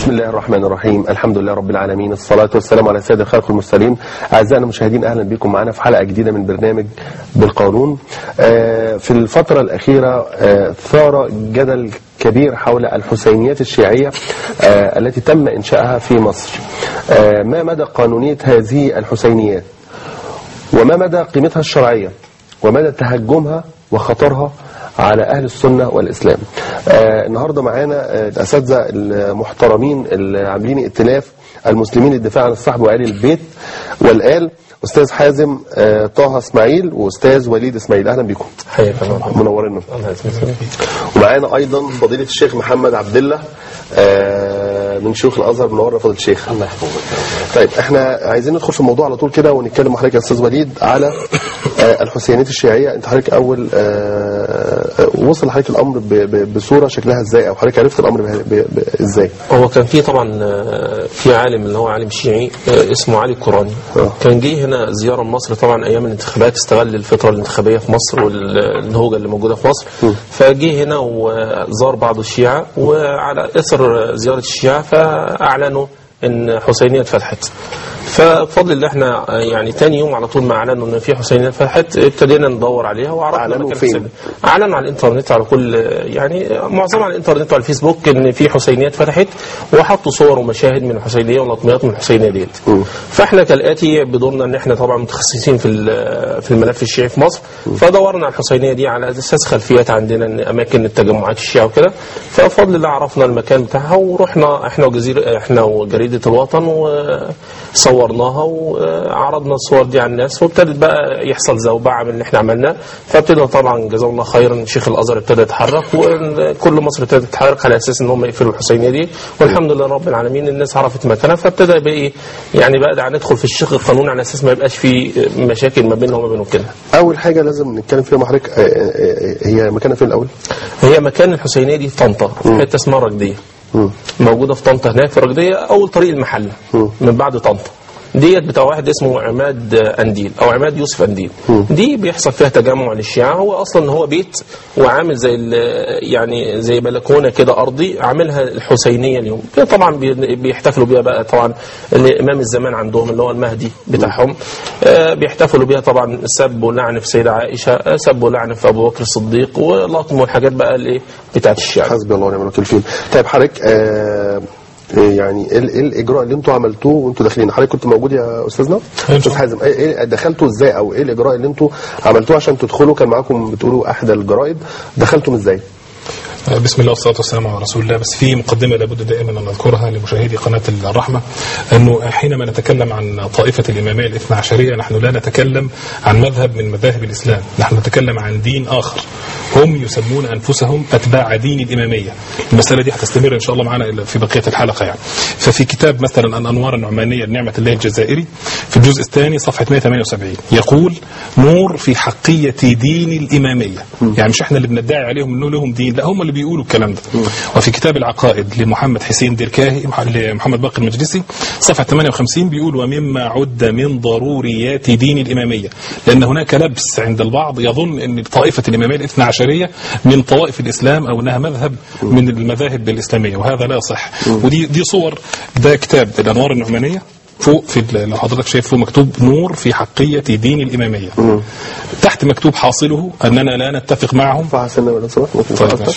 بسم الله الرحمن الرحيم الحمد لله رب العالمين الصلاة والسلام على سيد الخلق المرسلين أعزائنا المشاهدين أهلا بكم معنا في حلقة جديدة من برنامج بالقانون آه، في الفترة الأخيرة آه، ثار جدل كبير حول الحسينيات الشيعية آه، التي تم إنشائها في مصر آه، ما مدى قانونية هذه الحسينيات وما مدى قيمتها الشرعية ومدى تهجمها وخطرها على أهل السنة والإسلام آه النهاردة معانا آه الأساتذة المحترمين اللي عاملين ائتلاف المسلمين للدفاع عن الصحب وآل البيت والآل أستاذ حازم آه طه إسماعيل وأستاذ وليد إسماعيل أهلا بكم حياك الله منورنا الله يسلمك ومعانا أيضا فضيلة الشيخ محمد عبد الله آه من شيوخ الأزهر منورنا فضيلة الشيخ الله يحفظك طيب احنا عايزين ندخل في الموضوع على طول كده ونتكلم مع حضرتك يا استاذ وليد على آه، الحسينيات الشيعيه انت حضرتك اول آه، آه، وصل لحضرتك الامر ب- ب- بصوره شكلها ازاي او حضرتك عرفت الامر به- ب- ب- ازاي هو كان في طبعا آه، في عالم اللي هو عالم شيعي آه، اسمه علي القراني آه. كان جه هنا زياره لمصر طبعا ايام الانتخابات استغل الفتره الانتخابيه في مصر والهوجه اللي موجوده في مصر فجه هنا وزار بعض الشيعه وعلى اثر زياره الشيعه فاعلنوا ان حسينيه اتفتحت فبفضل الله احنا آه، يعني تاني يوم على طول ما اعلنوا ان في حسينيه فتحت ابتدينا ندور عليها وعرفنا أعلنوا مكان فين؟ الحسينية. اعلنوا على الانترنت على كل يعني معظمها على الانترنت وعلى الفيسبوك ان في حسينيات فتحت وحطوا صور ومشاهد من الحسينيه ولطميات من الحسينيه ديت فاحنا كالاتي بدورنا ان احنا طبعا متخصصين في ال- في الملف الشيعي في مصر فدورنا على الحسينيه دي على اساس خلفيات عندنا إن اماكن التجمعات الشيعة وكده فبفضل الله عرفنا المكان بتاعها ورحنا احنا وجزيره احنا وجريده الوطن وصورناها وعرضنا الصور دي على الناس وابتدت بقى يحصل زوبعه من اللي احنا عملناه فابتدى طبعا جزاه الله خيرا شيخ الازهر ابتدى يتحرك وكل مصر ابتدت تتحرك على اساس ان هم يقفلوا الحسينيه دي والحمد لله رب العالمين الناس عرفت مكانها فابتدى يبقى ايه يعني بقى ندخل في الشق القانوني على اساس ما يبقاش في مشاكل ما بيننا وما بينهم كده اول حاجه لازم نتكلم فيها مع حضرتك آه، آه، آه، هي مكانها فين الاول هي مكان الحسينيه دي في طنطا في حته اسمها رجديه مم. موجوده في طنطا هناك في رجديه اول طريق المحله مم. من بعد طنطا ديت بتاع واحد اسمه عماد انديل او عماد يوسف انديل دي بيحصل فيها تجمع للشيعة هو اصلا هو بيت وعامل زي ال- يعني زي بلكونه كده ارضي عاملها الحسينيه اليوم طبعا بي- بيحتفلوا بيها بقى طبعا الامام الزمان عندهم اللي هو المهدي بتاعهم آه، بيحتفلوا بيها طبعا سب ولعن في سيده عائشه آه، سب ولعن في ابو بكر الصديق ولطم والحاجات بقى الايه بتاعت الشيعة حسبي الله ونعم الوكيل فيهم طيب حضرتك آه، آه، يعني ايه ايه الاجراء اللي انتوا عملتوه وانتوا داخلين حضرتك كنت موجود يا استاذنا استاذ حازم ايه إيه دخلتوا ازاي او ايه الاجراء اللي انتوا عملتوه عشان تدخلوا كان معاكم بتقولوا احدى الجرائد دخلتم ازاي بسم الله والصلاه والسلام على رسول الله بس في مقدمه لابد دائما ان نذكرها لمشاهدي قناه الرحمه انه حينما نتكلم عن طائفه الاماميه الاثنى عشريه نحن لا نتكلم عن مذهب من مذاهب الاسلام، نحن نتكلم عن دين اخر. هم يسمون انفسهم اتباع دين الاماميه. المساله دي هتستمر ان شاء الله معنا إلى في بقيه الحلقه يعني. ففي كتاب مثلا الانوار النعمانيه لنعمه الله الجزائري في الجزء الثاني صفحه 178 يقول نور في حقيه دين الاماميه. يعني مش احنا اللي بندعي عليهم انه لهم دين، لا هم اللي بيقولوا الكلام ده. وفي كتاب العقائد لمحمد حسين ديركاهي لمحمد باقر المجلسي صفحه 58 بيقول ومما عد من ضروريات دين الاماميه، لان هناك لبس عند البعض يظن ان طائفه الاماميه الاثنى عشريه من طوائف الاسلام او انها مذهب من المذاهب الاسلاميه وهذا لا يصح. ودي دي صور ده كتاب الانوار النعمانيه فوق في ال- لو حضرتك شايف فوق مكتوب نور في حقية دين الإمامية تحت مكتوب حاصله أننا لا نتفق معهم فعل سنة ولا سمحت ممكن طيب أكتر؟ ماشي.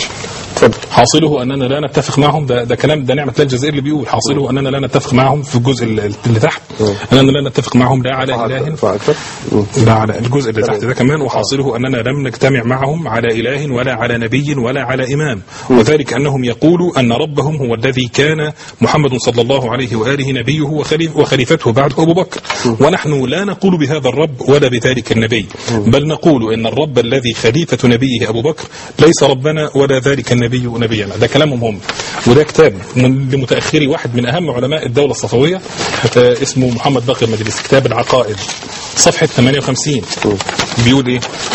حاصله اننا لا نتفق معهم ده, ده كلام ده نعمه الله الجزائر اللي بيقول حاصله اننا لا نتفق معهم في الجزء اللي اللي تحت اننا لا نتفق معهم لا على اله فعل أكتر مم. لا على الجزء اللي تحت ده كمان وحاصله اننا لم نجتمع معهم على اله ولا على نبي ولا على امام وذلك انهم يقولوا ان ربهم هو الذي كان محمد صلى الله عليه واله نبيه وخليف وخليفته بعده ابو بكر ونحن لا نقول بهذا الرب ولا بذلك النبي بل نقول ان الرب الذي خليفه نبيه ابو بكر ليس ربنا ولا ذلك النبي نبينا ده كلامهم هم وده كتاب من لمتاخري واحد من اهم علماء الدوله الصفويه آه، اسمه محمد باقر المجلس كتاب العقائد صفحه 58 بيقول ايه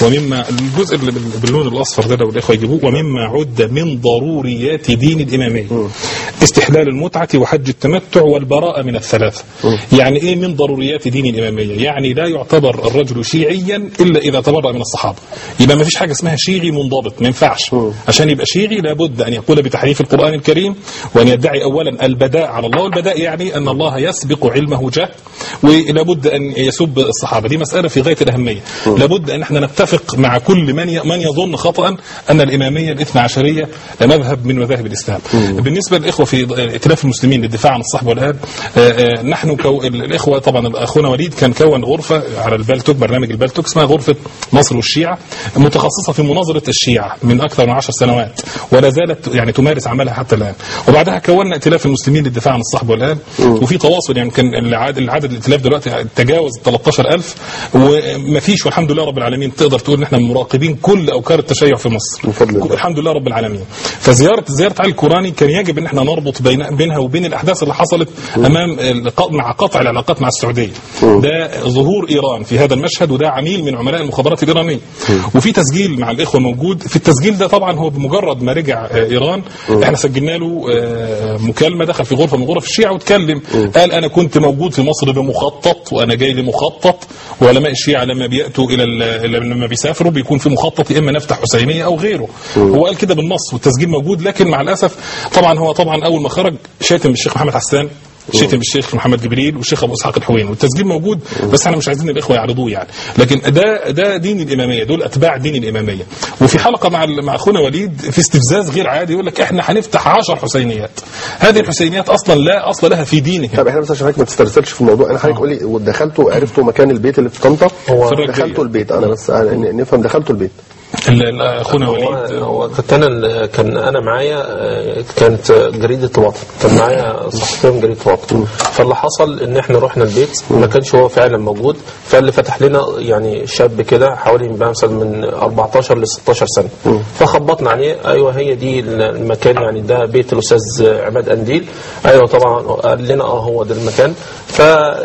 ومما الجزء اللي بال- باللون الاصفر ده لو الاخوه يجيبوه ومما عد من ضروريات دين الاماميه استحلال المتعه وحج التمتع والبراءه من الثلاثه يعني ايه من ضروريات دين الاماميه يعني لا يعتبر الرجل شيعيا الا اذا تبرأ من الصحابه يبقى ما فيش حاجه اسمها شيعي منضبط ما ينفعش عشان يبقى شيعي لابد ان يقول بتحريف القران الكريم وان يدعي اولا البداء على الله والبداء يعني ان الله يسبق علمه جهل ولابد ان يسب الصحابه دي مساله في غايه الاهميه لابد ان احنا نتفق مع كل من ي- من يظن خطا ان الاماميه الاثنى عشريه مذهب من مذاهب الاسلام بالنسبه للاخوه في ائتلاف المسلمين للدفاع عن الصحب والآل آه، آه، نحن كو الاخوه طبعا اخونا وليد كان كون غرفه على البالتوك برنامج البالتوك اسمها غرفه مصر والشيعه متخصصه في مناظره الشيعه من اكثر من عشر سنوات ولا زالت يعني تمارس عملها حتى الان وبعدها كونا ائتلاف المسلمين للدفاع عن الصحب والآل وفي تواصل يعني كان العدد العدد الائتلاف دلوقتي تجاوز 13000 وما فيش والحمد لله رب العالمين تقدر تقول ان احنا مراقبين كل اوكار التشيع في مصر بفضل الله. الحمد لله رب العالمين فزياره زياره علي الكوراني كان يجب ان احنا نربط بين بينها وبين الاحداث اللي حصلت امام الق- مع قطع العلاقات مع السعوديه ده ظهور ايران في هذا المشهد وده عميل من عملاء المخابرات الايرانيه وفي تسجيل مع الاخوه موجود في التسجيل ده طبعا هو بمجرد ما رجع آه، ايران احنا سجلنا له آه، مكالمه دخل في غرفه من غرف الشيعه واتكلم قال انا كنت موجود في مصر بمخطط وانا جاي لمخطط وعلماء الشيعه لما بياتوا الى ال- لما بيسافروا بيكون في مخطط يا اما نفتح حسينيه او غيره هو قال كده بالنص والتسجيل موجود لكن مع الاسف طبعا هو طبعا اول ما خرج شاتم الشيخ محمد حسان شتم الشيخ محمد جبريل والشيخ ابو اسحاق الحويني والتسجيل موجود بس احنا مش عايزين الاخوه يعرضوه يعني لكن ده ده دين الاماميه دول اتباع دين الاماميه وفي حلقه مع ال- مع اخونا وليد في استفزاز غير عادي يقول لك احنا هنفتح 10 حسينيات هذه الحسينيات اصلا لا اصل لها في دينهم طب احنا بس عشان حضرتك ما تسترسلش في الموضوع انا حضرتك قولي ودخلتوا عرفتوا مكان البيت اللي في طنطا هو في الرجية. دخلتوا البيت انا بس ن- نفهم دخلتوا البيت ال- ال- اخونا هو وليد هو كنت انا كان انا معايا آه، كانت جريده وطن كان معايا صحفيه من جريده وطن فاللي حصل ان احنا رحنا البيت ما كانش هو فعلا موجود فاللي فتح لنا يعني شاب كده حوالي بقى مثلا من 14 ل 16 سنه فخبطنا عليه ايوه هي دي المكان يعني ده بيت الاستاذ عماد انديل ايوه طبعا قال لنا اه هو ده المكان ف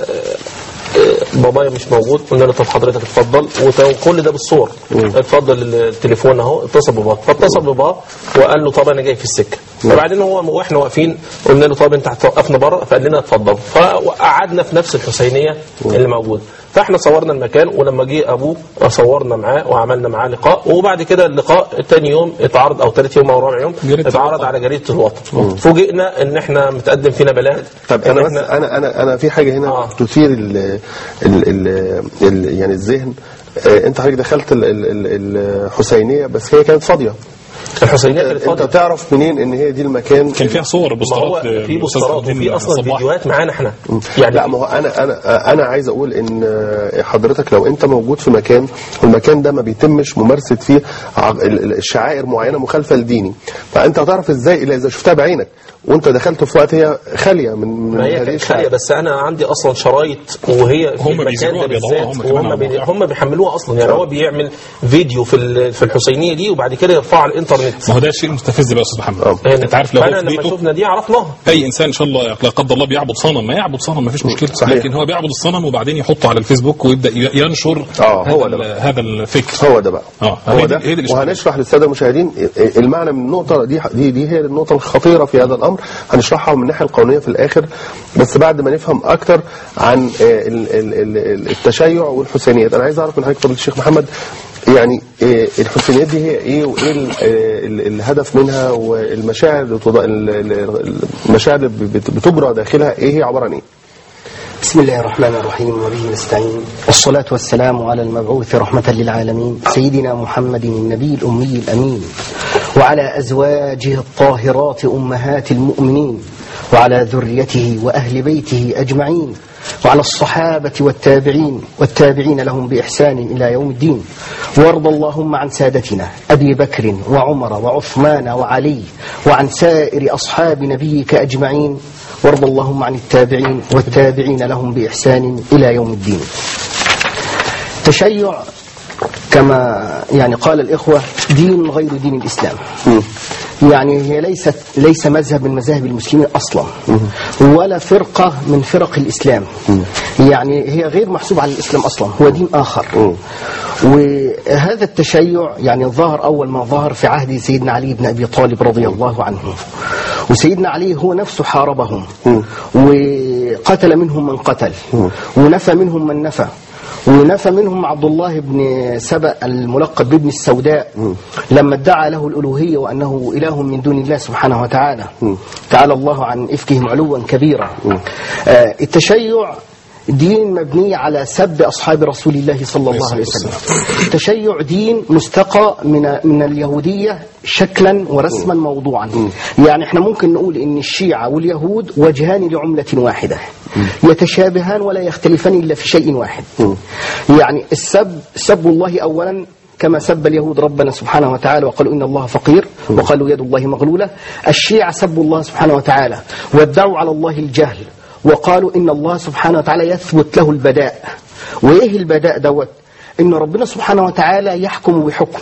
بابايا مش موجود قلنا له طب حضرتك اتفضل وكل ده بالصور اتفضل التليفون اهو اتصل بابا فاتصل بابا وقال له طب انا جاي في السكه فبعدين هو واحنا واقفين قلنا له طب انت هتوقفنا بره فقال لنا اتفضل فقعدنا في نفس الحسينيه اللي موجود فاحنا صورنا المكان ولما جه ابوه صورنا معاه وعملنا معاه لقاء وبعد كده اللقاء تاني يوم اتعرض او ثالث يوم او رابع يوم جريدة اتعرض الوطن. على جريده الوطن فوجئنا ان احنا متقدم فينا بلاغ طب إن انا بس إحنا- انا انا انا في حاجه هنا آه. تثير ال ال ال ال يعني الذهن آه، انت حضرتك دخلت ال- ال- ال- الحسينيه بس هي كانت فاضيه الحسينيه كانت انت فاضيه تعرف منين ان هي دي المكان كان فيها صور ما هو بوسترات في للأستاذ بوسترات الدين وفي اصلا صباح. فيديوهات معانا احنا يعني لا ما هو انا انا انا عايز اقول ان حضرتك لو انت موجود في مكان والمكان ده ما بيتمش ممارسه فيه ع- ال- ال- الشعائر معينه مخالفه لديني فانت هتعرف ازاي الا اذا شفتها بعينك وانت دخلت في وقت هي خاليه من من ما هي هذه كانت الشعائر. خاليه بس انا عندي اصلا شرايط وهي في هم المكان بيذيعوها ده بيضعوها بالذات هم كمان وهم على بي... الموقع. هم بيحملوها اصلا يعني هو بيعمل فيديو في ال- في الحسينيه دي وبعد كده يرفعها على الانترنت ما هو ده الشيء المستفز بقى يا استاذ محمد آه. انت عارف لو هو فانا في لما بيته شفنا دي عرفناها اي انسان ان شاء الله لا قدر الله بيعبد صنم ما يعبد صنم ما فيش مشكله صحيح. لكن هو بيعبد الصنم وبعدين يحطه على الفيسبوك ويبدا ي- ينشر آه، هو هذا ده ال- بقى. هذا الفكر هو ده بقى اه هو هي ده دي- هي دي الإشكال. وهنشرح للساده المشاهدين المعنى من النقطه دي دي دي هي النقطه الخطيره في هذا الامر هنشرحها من الناحيه القانونيه في الاخر بس بعد ما نفهم اكتر عن آه، ال- ال- ال- التشيع والحسينيات انا عايز اعرف من حضرتك فضيله الشيخ محمد يعني آه، الحسينيات دي هي ايه وايه ال- آه، ال- الهدف منها والمشاعر اللي بتض- ال- ال- المشاعر اللي بت- بتجرى داخلها ايه هي عباره عن ايه؟ بسم الله الرحمن الرحيم وبه نستعين والصلاة والسلام على المبعوث رحمة للعالمين سيدنا محمد النبي الأمي الأمين وعلى أزواجه الطاهرات أمهات المؤمنين وعلى ذريته وأهل بيته أجمعين وعلى الصحابة والتابعين والتابعين لهم بإحسان إلى يوم الدين وارض اللهم عن سادتنا أبي بكر وعمر وعثمان وعلي وعن سائر أصحاب نبيك أجمعين وارض اللهم عن التابعين والتابعين لهم بإحسان إلى يوم الدين تشيع كما يعني قال الإخوة دين غير دين الإسلام يعني هي ليست ليس مذهب من مذاهب المسلمين اصلا ولا فرقه من فرق الاسلام يعني هي غير محسوبه على الاسلام اصلا هو دين اخر وهذا التشيع يعني ظهر اول ما ظهر في عهد سيدنا علي بن ابي طالب رضي الله عنه وسيدنا علي هو نفسه حاربهم وقتل منهم من قتل ونفى منهم من نفى ونفى منهم عبد الله بن سبأ الملقب بابن السوداء لما ادعى له الألوهية وأنه إله من دون الله سبحانه وتعالى تعالى الله عن إفكهم علوا كبيرا آه، التشيع دين مبني على سب أصحاب رسول الله صلى الله عليه وسلم التشيع دين مستقى من من اليهودية شكلا ورسما موضوعا يعني احنا ممكن نقول ان الشيعة واليهود وجهان لعملة واحدة يتشابهان ولا يختلفان إلا في شيء واحد يعني السب سب الله أولا كما سب اليهود ربنا سبحانه وتعالى وقالوا إن الله فقير وقالوا يد الله مغلولة الشيعة سبوا الله سبحانه وتعالى وادعوا على الله الجهل وقالوا إن الله سبحانه وتعالى يثبت له البداء وإيه البداء دوت إن ربنا سبحانه وتعالى يحكم بحكم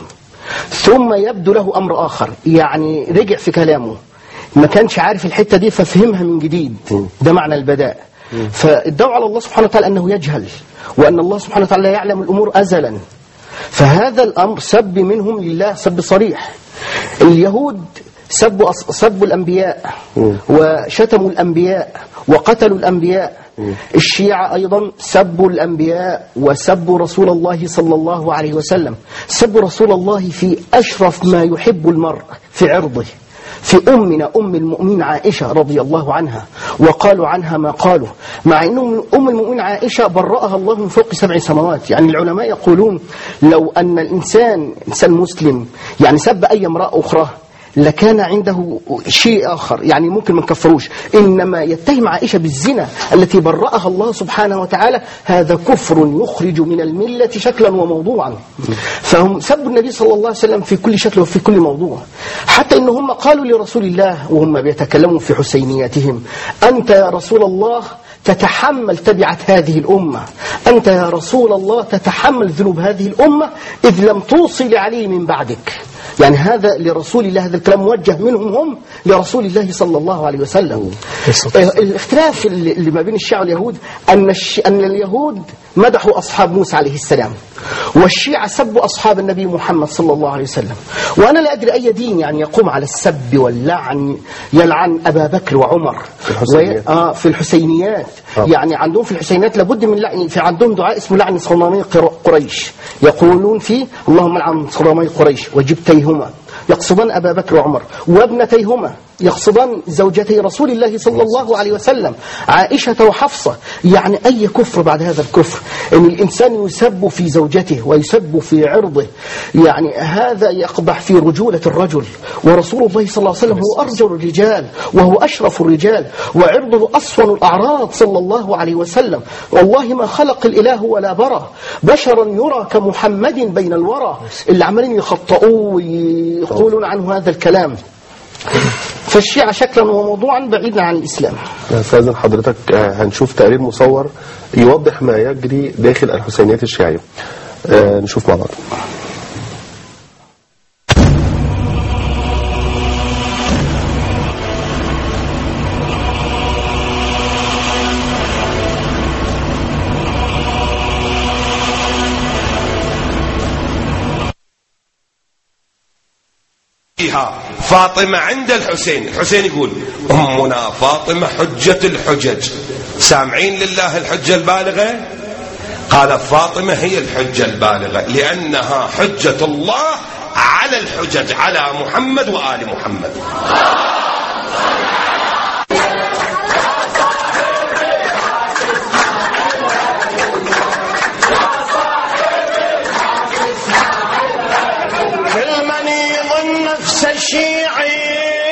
ثم يبدو له أمر آخر يعني رجع في كلامه ما كانش عارف الحتة دي ففهمها من جديد ده معنى البداء فادعوا على الله سبحانه وتعالى أنه يجهل وأن الله سبحانه وتعالى لا يعلم الأمور أزلا فهذا الأمر سب منهم لله سب صريح اليهود سبوا أص- سبوا الأنبياء وشتموا الأنبياء وقتلوا الأنبياء الشيعة أيضا سبوا الأنبياء وسبوا رسول الله صلى الله عليه وسلم سبوا رسول الله في أشرف ما يحب المرء في عرضه في أمنا أم المؤمنين عائشة رضي الله عنها وقالوا عنها ما قالوا مع أن أم المؤمنين عائشة برأها الله من فوق سبع سماوات يعني العلماء يقولون لو أن الإنسان إنسان مسلم يعني سب أي امرأة أخرى لكان عنده شيء آخر يعني ممكن ما نكفروش إنما يتهم عائشة بالزنا التي برأها الله سبحانه وتعالى هذا كفر يخرج من الملة شكلا وموضوعا فهم سبوا النبي صلى الله عليه وسلم في كل شكل وفي كل موضوع حتى إن هم قالوا لرسول الله وهم بيتكلمون في حسينياتهم أنت يا رسول الله تتحمل تبعة هذه الأمة أنت يا رسول الله تتحمل ذنوب هذه الأمة إذ لم توصل علي من بعدك يعني هذا لرسول الله هذا الكلام موجه منهم هم لرسول الله صلى الله عليه وسلم آه، الاختلاف اللي اللي ما بين الشيعة واليهود أن, الش... أن اليهود مدحوا أصحاب موسى عليه السلام والشيعة سبوا أصحاب النبي محمد صلى الله عليه وسلم وأنا لا أدري أي دين يعني يقوم على السب واللعن يلعن أبا بكر وعمر في الحسينيات. آه في الحسينيات آه. يعني عندهم في الحسينيات لابد من لعن في عندهم دعاء اسمه لعن صنامي قر- قريش يقولون فيه اللهم لعن صنامي قريش وجبتيهما يقصدان أبا بكر وعمر وابنتيهما يقصدان زوجتي رسول الله صلى الله عليه وسلم عائشة وحفصة يعني أي كفر بعد هذا الكفر أن الإنسان يسب في زوجته ويسب في عرضه يعني هذا يقبح في رجولة الرجل ورسول الله صلى الله عليه وسلم هو أرجل الرجال وهو أشرف الرجال وعرضه أصون الأعراض صلى الله عليه وسلم والله ما خلق الإله ولا برى بشرا يرى كمحمد بين الورى اللي عمالين يخطئوه ويقولون عنه هذا الكلام فالشيعة شكلا وموضوعا بعيدا عن الإسلام استاذن حضرتك آه، هنشوف تقرير مصور يوضح ما يجري داخل الحسينيات الشيعية آه، نشوف مع بعض فيها فاطمة عند الحسين الحسين يقول أمنا فاطمة حجة الحجج سامعين لله الحجة البالغة قال فاطمة هي الحجة البالغة لأنها حجة الله على الحجج على محمد وآل محمد كل من يظن نفس الشيعي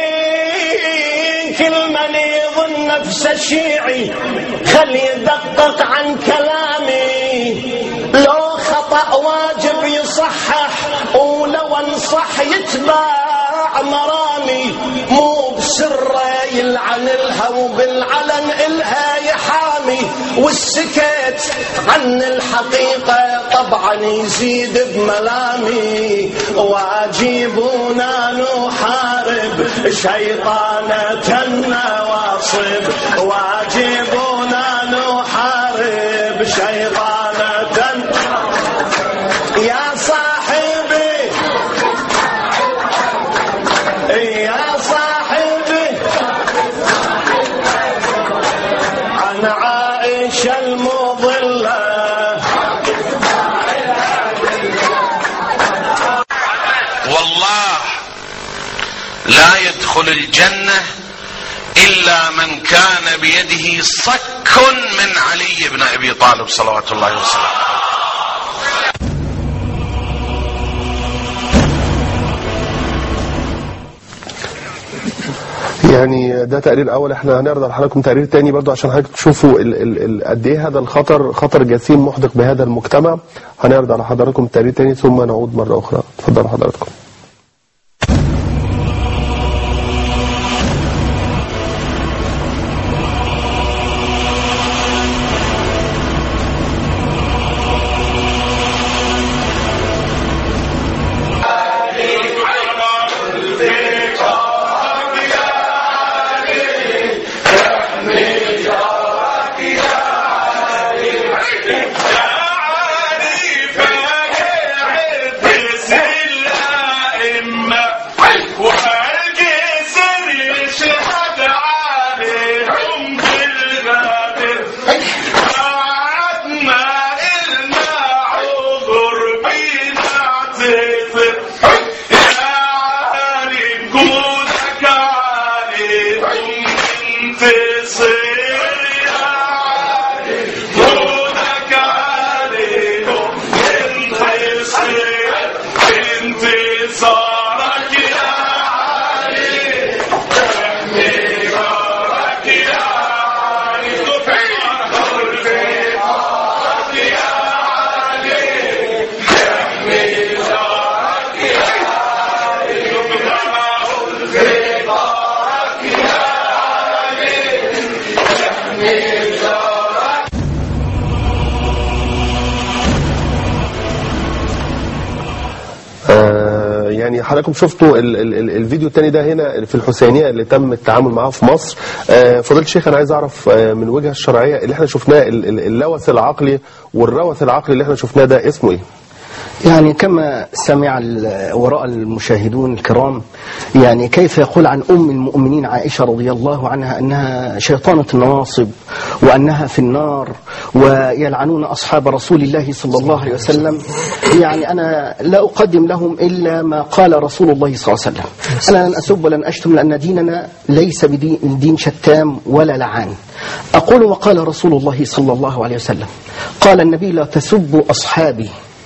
كل من يظن نفس الشيعي خلي يدقق عن كلامي لو خطأ واجب يصحح ولو انصح يتبع مرامي مو بسره يلعن الها وبالعلن الها يحامي والسكت عن الحقيقة طبعا يزيد بملامي واجيبونا نحارب شيطانة النواصب واجبنا نحارب شيطانة يا صاحبي يا صاحبي عن عائشة المضلة والله لا يدخل الجنة إلا من كان بيده صك من علي بن أبي طالب صلوات الله وسلامه يعني ده تقرير اول احنا هنعرض على حضراتكم تقرير تاني برضو عشان حضرتك تشوفوا ال- ال- ال- قد ايه هذا الخطر خطر جسيم محدق بهذا المجتمع هنعرض على حضراتكم تقرير تاني ثم نعود مره اخرى اتفضلوا حضراتكم آه، يعني حضراتكم شفتوا ال ال ال الفيديو الثاني ده هنا في الحسينيه اللي تم التعامل معاه في مصر آه، فضيله الشيخ انا عايز اعرف آه، من الوجهه الشرعيه اللي احنا شفناه ال- ال- اللوث العقلي والروث العقلي اللي احنا شفناه ده اسمه ايه؟ يعني كما سمع ال- وراء المشاهدون الكرام يعني كيف يقول عن أم المؤمنين عائشة رضي الله عنها أنها شيطانة النواصب وأنها في النار ويلعنون أصحاب رسول الله صلى الله عليه وسلم يعني أنا لا أقدم لهم إلا ما قال رسول الله صلى الله عليه وسلم أنا لن أسب ولن أشتم لأن ديننا ليس بدين دين شتام ولا لعان أقول وقال رسول الله صلى الله عليه وسلم قال النبي لا تسبوا أصحابي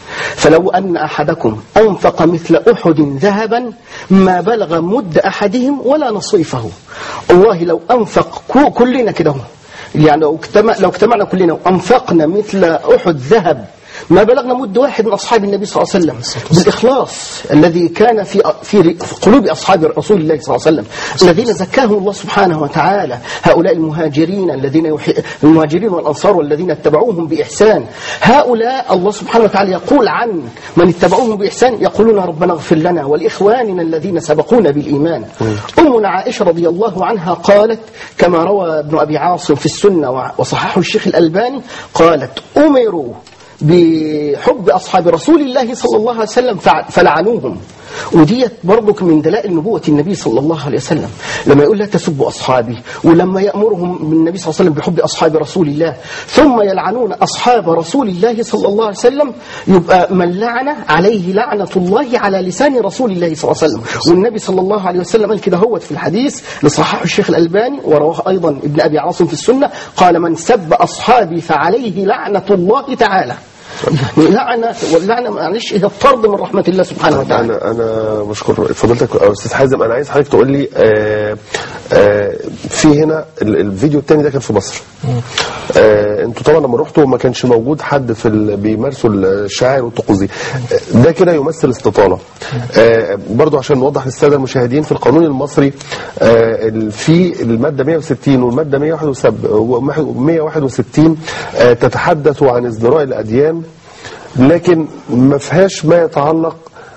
فلو أن أحدكم أنفق مثل أحد ذهبا ما بلغ مد أحدهم ولا نصيفه والله لو أنفق كو- كلنا كده هو. يعني لو اجتمع لو اجتمعنا كلنا وأنفقنا مثل أحد ذهب ما بلغنا مد واحد من أصحاب النبي صلى الله عليه وسلم بالإخلاص الذي كان في في قلوب أصحاب رسول الله صلى الله عليه وسلم الذين زكاهم الله سبحانه وتعالى هؤلاء المهاجرين الذين يحي... المهاجرين والأنصار والذين اتبعوهم بإحسان هؤلاء الله سبحانه وتعالى يقول عن من اتبعوهم بإحسان يقولون ربنا اغفر لنا ولإخواننا الذين سبقونا بالإيمان أمنا عائشة رضي الله عنها قالت كما روى ابن أبي عاصم في السنة وصححه الشيخ الألباني قالت أمروا بحب أصحاب رسول الله صلى الله عليه وسلم فع- فلعنوهم وديت برضك من دلائل نبوة النبي صلى الله عليه وسلم لما يقول لا تسبوا أصحابي ولما يأمرهم النبي صلى الله عليه وسلم بحب أصحاب رسول الله ثم يلعنون أصحاب رسول الله صلى الله عليه وسلم يبقى من لعن عليه لعنة الله على لسان رسول الله صلى الله عليه وسلم والنبي صلى الله عليه وسلم قال كده هوت في الحديث لصححه الشيخ الألباني ورواه أيضا ابن أبي عاصم في السنة قال من سب أصحابي فعليه لعنة الله تعالى يعني لعنة واللعنة معلش هي الطرد من رحمة الله سبحانه وتعالى انا انا بشكر فضيلتك يا استاذ حازم انا عايز حضرتك تقول لي آه آه في هنا ال- الفيديو الثاني ده كان في مصر آه انتوا طبعا لما رحتوا ما كانش موجود حد في ال... بيمارسوا الشعائر والطقوس دي آه، ده كده يمثل استطاله آه برضو عشان نوضح للساده المشاهدين في القانون المصري آه ال- في الماده 160 والماده 161 آه تتحدث عن ازدراء الاديان لكن ما فيهاش ما يتعلق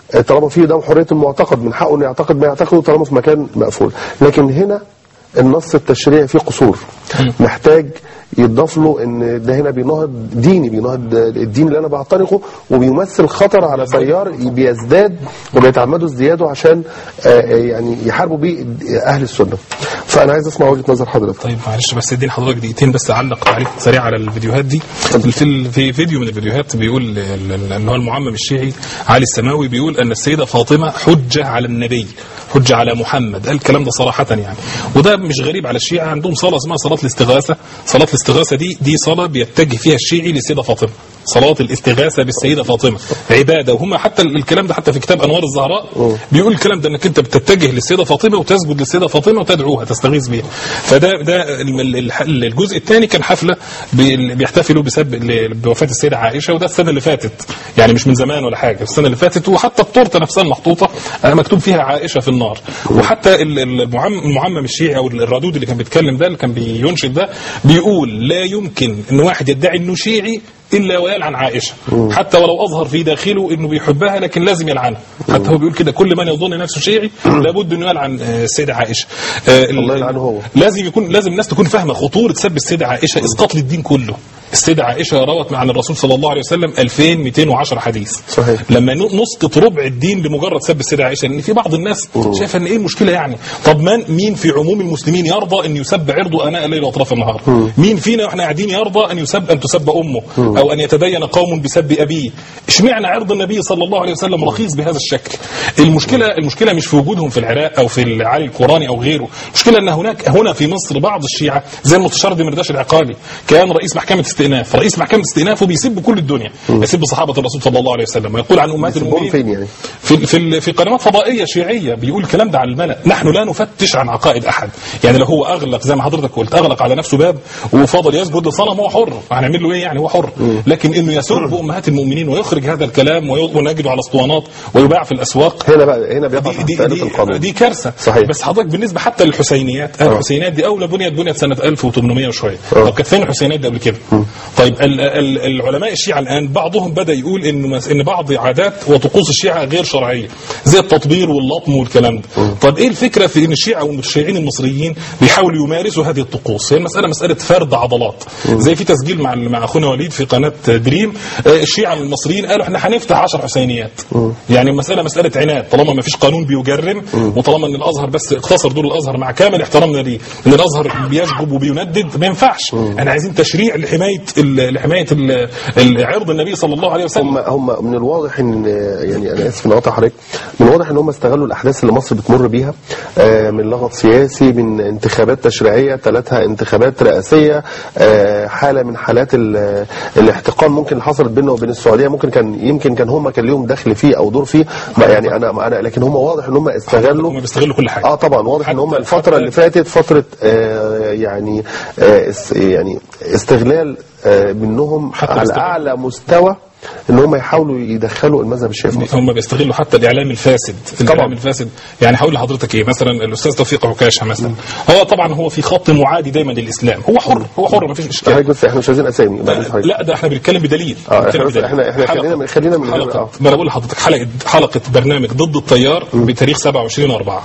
آه، طالما في ده حريه المعتقد من حقه انه يعتقد ما يعتقده طالما في مكان مقفول لكن هنا النص التشريعي فيه قصور محتاج يضاف له ان ده هنا بينهض ديني بينهض الدين اللي انا بعتنقه وبيمثل خطر على تيار بيزداد وبيتعمدوا ازدياده عشان آه، آه، يعني يحاربوا بيه اهل السنه فانا عايز اسمع وجهه نظر حضرتك طيب معلش بس اديني حضرتك دقيقتين بس اعلق تعليق سريع على الفيديوهات دي في ال- في فيديو من الفيديوهات بيقول ال- ال- ان هو المعمم الشيعي علي السماوي بيقول ان السيده فاطمه حجه على النبي حجه على محمد قال الكلام ده صراحه يعني وده مش غريب على الشيعه عندهم صلاه اسمها صلاه الاستغاثه صلاه الاستغاثه دي دي صلاه بيتجه فيها الشيعي للسيده فاطمه صلاه الاستغاثه بالسيده فاطمه عباده وهم حتى ال- الكلام ده حتى في كتاب انوار الزهراء بيقول الكلام ده انك انت بتتجه للسيده فاطمه وتسجد للسيده فاطمه وتدعوها تستغيث بها فده ده ال- ال- الح- الجزء الثاني كان حفله بي- بيحتفلوا بسب ل- بوفاه السيده عائشه وده السنه اللي فاتت يعني مش من زمان ولا حاجه السنه اللي فاتت وحتى التورته نفسها المحطوطه آه، مكتوب فيها عائشه في النار وحتى ال- ال- المعم- المعمم الشيعي او الردود اللي كان بيتكلم ده اللي كان بينشد ده بيقول لا يمكن ان واحد يدعي انه شيعي الا ويلعن عائشه حتى ولو اظهر في داخله انه بيحبها لكن لازم يلعنها حتى هو بيقول كده كل من يظن نفسه شيعي لابد انه يلعن آه، السيده عائشه آه، ال- الله يلعنه هو. لازم يكون لازم الناس تكون فاهمه خطوره سب السيده عائشه اسقاط للدين كله السيدة عائشة روت عن الرسول صلى الله عليه وسلم 2210 حديث صحيح. لما ن- نسقط ربع الدين لمجرد سب السيدة عائشة لأن في بعض الناس شايفة أن إيه المشكلة يعني طب من مين في عموم المسلمين يرضى أن يسب عرضه آناء الليل وأطراف النهار مين فينا وإحنا قاعدين يرضى أن يسب أن تسب أمه أو أن يتدين قوم بسب أبيه اشمعنى عرض النبي صلى الله عليه وسلم رخيص بهذا الشكل المشكلة المشكلة مش في وجودهم في العراق أو في العالي القراني أو غيره المشكلة أن هناك هنا في مصر بعض الشيعة زي المستشار دمرداش العقالي كان رئيس محكمة استئناف رئيس محكمة استئناف وبيسب كل الدنيا يسب صحابة الرسول صلى الله عليه وسلم ويقول عن أمهات بيسبهم المؤمنين فين يعني؟ في في في قنوات فضائيه شيعيه بيقول الكلام ده على الملأ نحن لا نفتش عن عقائد احد يعني لو هو اغلق زي ما حضرتك قلت اغلق على نفسه باب وفضل يسجد لصنم هو حر هنعمل له ايه يعني هو حر لكن انه يسب امهات المؤمنين ويخرج هذا الكلام وي- ونجده على اسطوانات ويباع في الاسواق هنا بقى هنا بيقع دي تحت دي, تأليف دي, القانون دي كارثه صحيح. بس حضرتك بالنسبه حتى للحسينيات أهل الحسينيات دي اولى بنيت بنيت سنه 1800 وشويه طب كانت فين الحسينيات دي قبل كده طيب ال ال العلماء الشيعه الان بعضهم بدا يقول ان مس- ان بعض عادات وطقوس الشيعه غير شرعيه زي التطبير واللطم والكلام ده طب ايه الفكره في ان الشيعه والشيعيين المصريين بيحاولوا يمارسوا هذه الطقوس هي المساله مساله فرد عضلات زي في تسجيل مع مع اخونا وليد في قناه دريم آه، الشيعه المصريين قالوا احنا هنفتح 10 حسينيات يعني المساله مساله عناد طالما ما فيش قانون بيجرم وطالما ان الازهر بس اقتصر دور الازهر مع كامل احترامنا ليه ان الازهر بيشجب وبيندد ما ينفعش احنا عايزين تشريع لحمايه ال- لحمايه ال- ال- عرض النبي صلى الله عليه وسلم هم هم من الواضح ان يعني انا اسف ان اقطع حضرتك من الواضح ان هم استغلوا الاحداث اللي مصر بتمر بيها آه، من لغط سياسي من انتخابات تشريعيه ثلاثها انتخابات رئاسيه آه، حاله من حالات ال- الاحتقان ممكن اللي حصلت بيننا وبين السعوديه ممكن كان يمكن كان هم كان ليهم دخل فيه او دور فيه ما يعني انا انا لكن هم واضح ان هم استغلوا هم بيستغلوا كل حاجه اه طبعا واضح ان هم حتى- الفتره حتى- اللي فاتت فتره آه يعني آه اس- يعني استغلال آه منهم حتى على بيستغلوا. اعلى مستوى ان هم يحاولوا يدخلوا المذهب الشافعي هم بيستغلوا حتى الاعلام الفاسد الاعلام الفاسد يعني هقول لحضرتك ايه مثلا الاستاذ توفيق عكاشه مثلا هو طبعا هو في خط معادي دايما للاسلام هو حر هو حر ما فيش اشكال حضرتك بس احنا مش عايزين اسامي بعد إذن حضرتك. لا ده احنا بنتكلم بدليل اه بنتكلم احنا بدليل. احنا احنا حلقة- خلينا من خلينا من غير حلقة اه ما انا بقول لحضرتك حلقه حلقه برنامج ضد التيار بتاريخ 27 4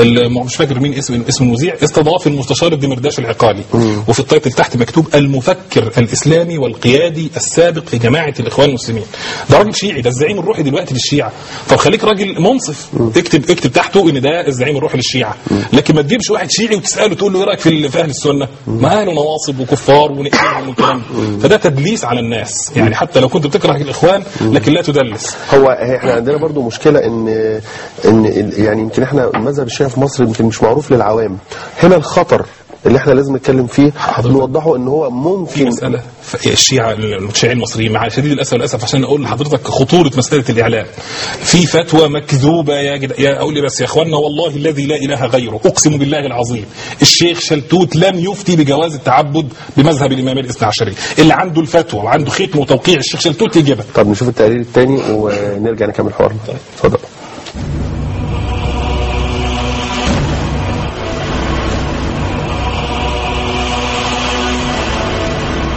مش فاكر مين اسم اسم المذيع استضاف المستشار الدمرداش العقالي وفي التايتل تحت مكتوب المفكر الاسلامي والقيادي السابق في جماعه الاخوان المسلمين ده راجل شيعي ده الزعيم الروحي دلوقتي للشيعه طب خليك راجل منصف اكتب اكتب تحته ان ده الزعيم الروحي للشيعه لكن ما تجيبش واحد شيعي وتساله تقول له ايه رايك في في اهل السنه ما اهل نواصب وكفار ونقتلهم والكلام ده. فده تدليس على الناس يعني حتى لو كنت بتكره الاخوان لكن لا تدلس هو احنا عندنا برضو مشكله ان ان ال- يعني يمكن احنا المذهب الشيعي في مصر يمكن مش معروف للعوام هنا الخطر اللي احنا لازم نتكلم فيه حضرتك. نوضحه ان هو في ممكن مسألة ف- الشيعة الشيعيين المصريين مع شديد الأسف والأسف عشان أقول لحضرتك خطورة مسألة الإعلام في فتوى مكذوبة يا جد... يا أقول لي بس يا إخواننا والله الذي لا إله غيره أقسم بالله العظيم الشيخ شلتوت لم يفتي بجواز التعبد بمذهب الإمامية الاثنى عشرية اللي عنده الفتوى وعنده ختم وتوقيع الشيخ شلتوت يجيبها طب نشوف التقرير الثاني ونرجع نكمل حوارنا اتفضل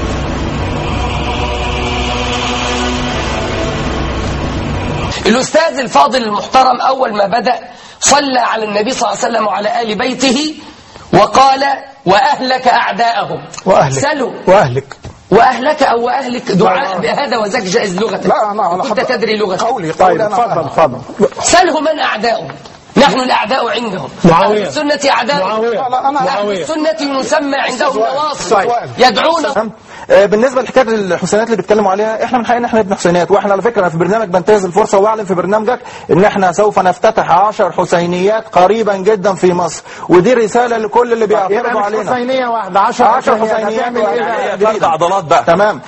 الأستاذ الأستاذ الفاضل المحترم أول ما بدأ صلى على النبي صلى الله عليه وسلم وعلى آل بيته وقال وأهلك أعداءهم واهلك سلوا واهلك وأهلك أو وأهلك دعاء بهذا وذاك جائز لغة لا انا على كنت حد- تدري لغة قولي طيب قولي أنا اتفضل فاهم. اتفضل سله من أعداؤهم نحن الأعداء عندهم معاوية. أهل السنة أعداء معاوية. لا لا انا أهل السنة يسمى عندهم نواصب سؤال. يدعون تمام؟ آه، بالنسبه لحكايه الحسينات اللي بيتكلموا عليها احنا من حقنا احنا ابن حسينات واحنا على فكره أنا في برنامج بنتهز الفرصه واعلن في برنامجك ان احنا سوف نفتتح 10 حسينيات قريبا جدا في مصر ودي رساله لكل اللي بيعترضوا علينا حسينية واحدة 10 10 حسينيات هتعمل ايه بقى؟ جديدة عضلات بقى تمام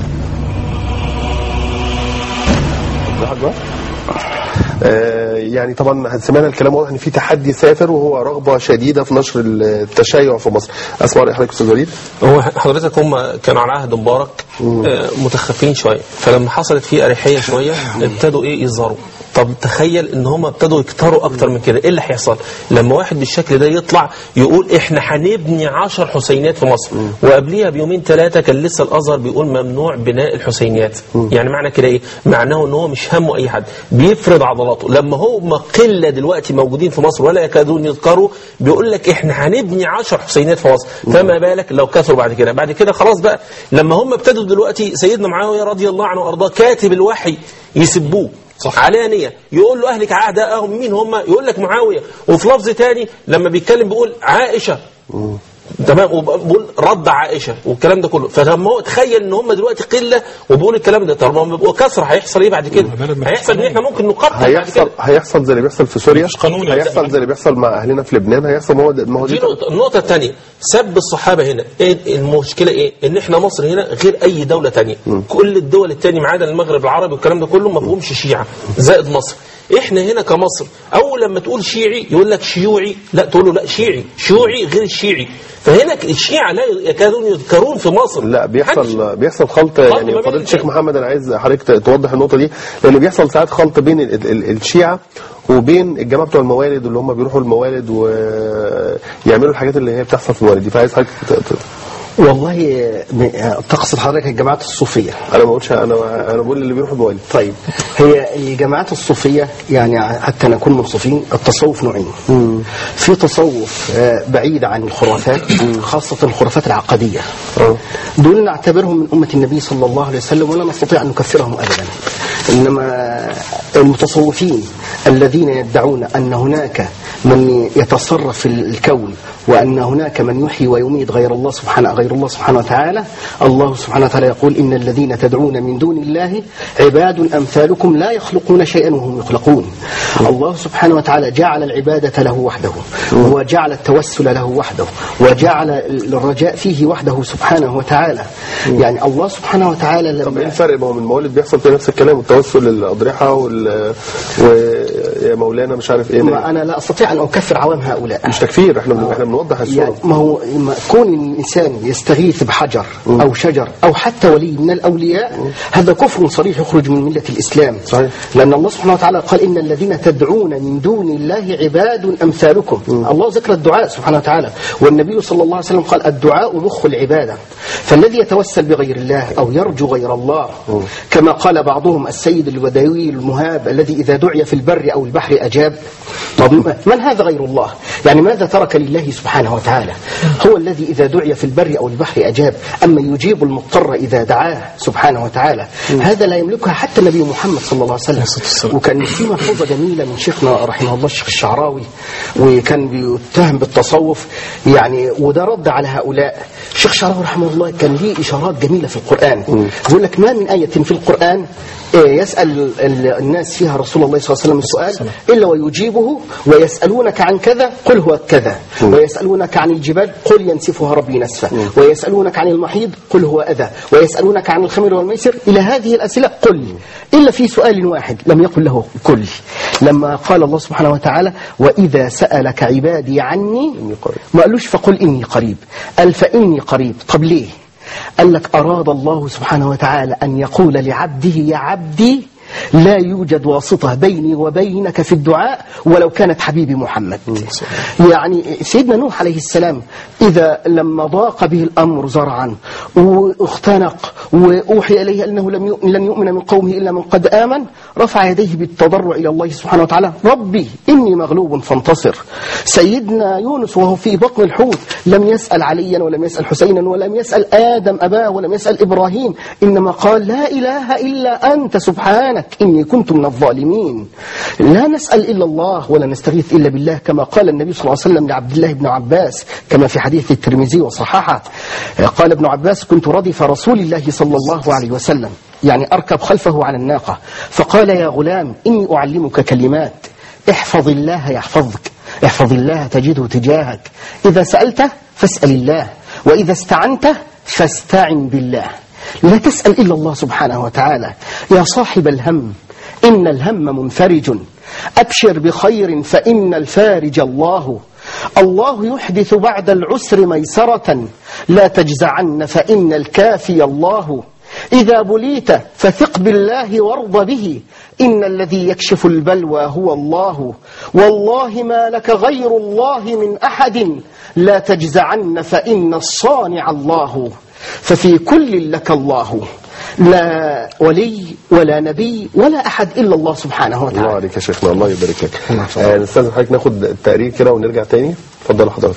آه، يعني طبعا سمعنا الكلام واضح ان في تحدي سافر وهو رغبه شديده في نشر التشيع في مصر اسمع راي حضرتك استاذ وليد هو حضرتك هم كانوا على عهد مبارك آه، متخفين شويه فلما حصلت فيه اريحيه شويه ابتدوا ايه يظهروا طب تخيل ان هم ابتدوا يكتروا اكتر من كده ايه اللي هيحصل لما واحد بالشكل ده يطلع يقول احنا هنبني عشر حسينيات في مصر وقبليها بيومين ثلاثه كان لسه الازهر بيقول ممنوع بناء الحسينيات يعني معنى كده ايه معناه ان هو مش همه اي حد بيفرض عضلاته لما هم قله دلوقتي موجودين في مصر ولا يكادون يذكروا بيقول لك احنا هنبني عشر حسينيات في مصر فما بالك لو كثروا بعد كده بعد كده خلاص بقى لما هم ابتدوا دلوقتي سيدنا معاويه رضي الله عنه وارضاه كاتب الوحي يسبوه صح. علانية يقول له أهلك أعداءهم مين هم يقول لك معاوية وفي لفظ تاني لما بيتكلم بيقول عائشة تمام وبقول رد عائشه والكلام ده كله فلما هو تخيل ان هم دلوقتي قله وبيقول الكلام ده طب ما بيبقوا كثره هيحصل ايه بعد كده؟ بلد ما فيش هيحصل ان قانون. احنا ممكن نقتل بعد هيحصل كده هيحصل زي اللي بيحصل في سوريا مفيش قانون يا هيحصل جماعة. زي اللي بيحصل مع اهلنا في لبنان هيحصل ما هو ده- ما هو دي دي نقطة النقطة الثانية سب الصحابة هنا إيه المشكلة ايه ان احنا مصر هنا غير اي دولة تانية كل الدول التانية ما عدا المغرب العربي والكلام ده كله ما فيهمش شيعة زائد مصر احنا هنا كمصر اول لما تقول شيعي يقول لك شيوعي لا تقول له لا شيعي شيوعي غير الشيعي فهنا الشيعة لا يكادون يذكرون في مصر لا محدش- بيحصل بيحصل خلط ما يعني بين فضيله الشيخ الاتنين. محمد انا عايز حضرتك ت- توضح النقطه دي لان بيحصل ساعات خلط بين ال ال ال الشيعه وبين الجماعه بتوع الموالد اللي هم بيروحوا الموالد ويعملوا الحاجات اللي هي بتحصل في الموالد دي فعايز حضرتك ت- ت- والله م- تقصد حضرتك الجماعات الصوفية انا ما بقولش انا انا بقول اللي بيروحوا الموالد طيب هي الجماعات الصوفية يعني حتى نكون منصفين التصوف نوعين في تصوف آه، بعيد عن الخرافات خاصة الخرافات العقدية دول نعتبرهم من أمة النبي صلى الله عليه وسلم ولا نستطيع أن نكفرهم أبدا إنما المتصوفين الذين يدعون أن هناك من يتصرف في الكون وأن هناك من يحيي ويميت غير الله سبحانه غير الله سبحانه وتعالى الله سبحانه وتعالى يقول إن الذين تدعون من دون الله عباد أمثالكم لا يخلقون شيئا وهم يخلقون الله سبحانه وتعالى جعل العبادة له وحده وجعل التوسل له وحده وجعل الرجاء فيه وحده سبحانه وتعالى يعني الله سبحانه وتعالى طب ايه لما الفرق ما هو من الموالد بيحصل في نفس الكلام والتوسل للاضرحه وال ويا مولانا مش عارف ايه ما أنا لا أستطيع أن أكفر عوام هؤلاء مش تكفير احنا بن- احنا بنوضح يعني الصوره ما هو ما كون الإنسان يستغيث بحجر أو شجر أو حتى ولي من الأولياء هذا كفر صريح يخرج من ملة الإسلام صحيح. لأن الله سبحانه وتعالى قال إن الذين تدعون من دون الله عباد أمثالكم الله ذكر الدعاء سبحانه وتعالى والنبي صلى الله عليه وسلم قال الدعاء مخ العبادة فالذي يتوسل بغير الله أو يرجو غير الله كما قال بعضهم السيد الوداوي المهاب الذي إذا دعي في البر أو البحر أجاب طب من هذا غير الله يعني ماذا ترك لله سبحانه وتعالى هو الذي إذا دعي في البر أو البحر أجاب أما يجيب المضطر إذا دعاه سبحانه وتعالى هذا لا يملكها حتى النبي محمد صلى الله عليه وسلم وكان في ملحوظة جميلة من شيخنا رحمه الله الشيخ الشعراوي وكان بيتهم بالتصوف يعني وده رد على هؤلاء الشيخ الشعراوي رحمه الله كان ليه إشارات جميلة في القرآن يقول لك ما من آية في القرآن إيه، يسأل ال- الناس فيها رسول الله صلى الله عليه وسلم السؤال إلا ويجيبه ويسألونك عن كذا قل هو كذا ويسألونك عن الجبال قل ينسفها ربي نسفا ويسألونك عن المحيض قل هو أذى ويسألونك عن الخمر والميسر إلى هذه الأسئلة قل إلا في سؤال واحد لم يقل له كل لما قال الله سبحانه وتعالى وإذا سألك عبادي عني ما قالوش فقل إني قريب قال فإني قريب طب ليه قال لك أراد الله سبحانه وتعالى أن يقول لعبده يا عبدي لا يوجد واسطة بيني وبينك في الدعاء ولو كانت حبيبي محمد يعني سيدنا نوح عليه السلام إذا لما ضاق به الأمر زرعا واختنق وأوحي إليه أنه لم يؤمن لن يؤمن من قومه إلا من قد آمن رفع يديه بالتضرع إلى الله سبحانه وتعالى ربي إني مغلوب فانتصر سيدنا يونس وهو في بطن الحوت لم يسأل عليا ولم يسأل حسينا ولم يسأل آدم أباه ولم يسأل إبراهيم إنما قال لا إله إلا أنت سبحانك إني كنت من الظالمين لا نسأل إلا الله ولا نستغيث إلا بالله كما قال النبي صلى الله عليه وسلم لعبد الله بن عباس كما في حديث الترمذي وصححه قال ابن عباس كنت ردف رسول الله صلى الله عليه وسلم يعني أركب خلفه على الناقة فقال يا غلام إني أعلمك كلمات احفظ الله يحفظك احفظ الله تجده تجاهك إذا سألت فاسأل الله وإذا استعنت فاستعن بالله لا تسأل إلا الله سبحانه وتعالى يا صاحب الهم إن الهم منفرج أبشر بخير فإن الفارج الله الله يحدث بعد العسر ميسرة لا تجزعن فإن الكافي الله إذا بليت فثق بالله وارض به إن الذي يكشف البلوى هو الله والله ما لك غير الله من أحد لا تجزعن فإن الصانع الله ففي كل لك الله لا ولي ولا نبي ولا أحد إلا الله سبحانه الله وتعالى عليك يا شيخنا الله يبارك لك الله يحفظك. آه، نستاذن حضرتك ناخد التقرير كده ونرجع تاني اتفضل حضرتك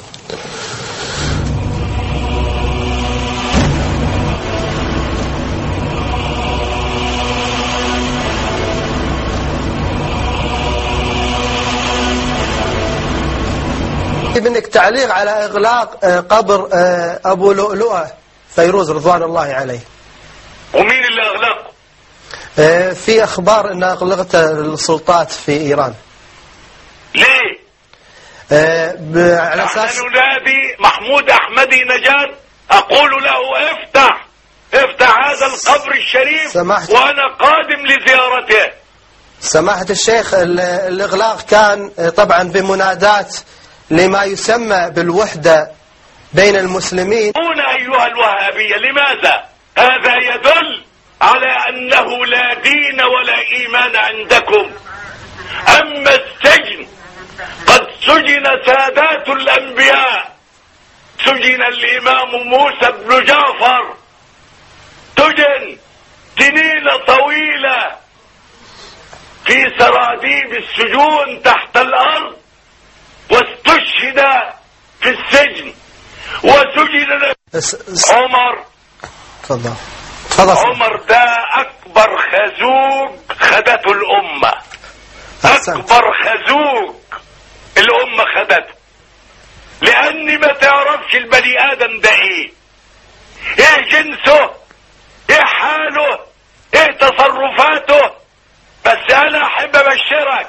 منك تعليق على إغلاق آه، قبر آه، أبو لؤلؤة فيروز رضوان الله عليه ومين اللي اغلقه آه، في أخبار أن أغلقت السلطات في إيران ليه آه، ب- على احنا أساس ننادي محمود احمدي نجاد اقول له افتح افتح هذا القبر الشريف سمحت. وانا قادم لزيارته سماحة الشيخ ال- الإغلاق كان آه، طبعا بمنادات لما يسمى بالوحدة بين المسلمين هنا ايها الوهابية لماذا هذا يدل على انه لا دين ولا ايمان عندكم اما السجن قد سجن سادات الانبياء سجن الامام موسى بن جعفر سجن سنين طويلة في سراديب السجون تحت الارض واستشهد في السجن وسجن اس- اس- عمر تفضل تفضل عمر ده اكبر خازوق خدته الامة أحسنت. اكبر خازوق الامة خدته لاني ما تعرفش البني ادم ده ايه ايه جنسه ايه حاله ايه تصرفاته بس انا احب ابشرك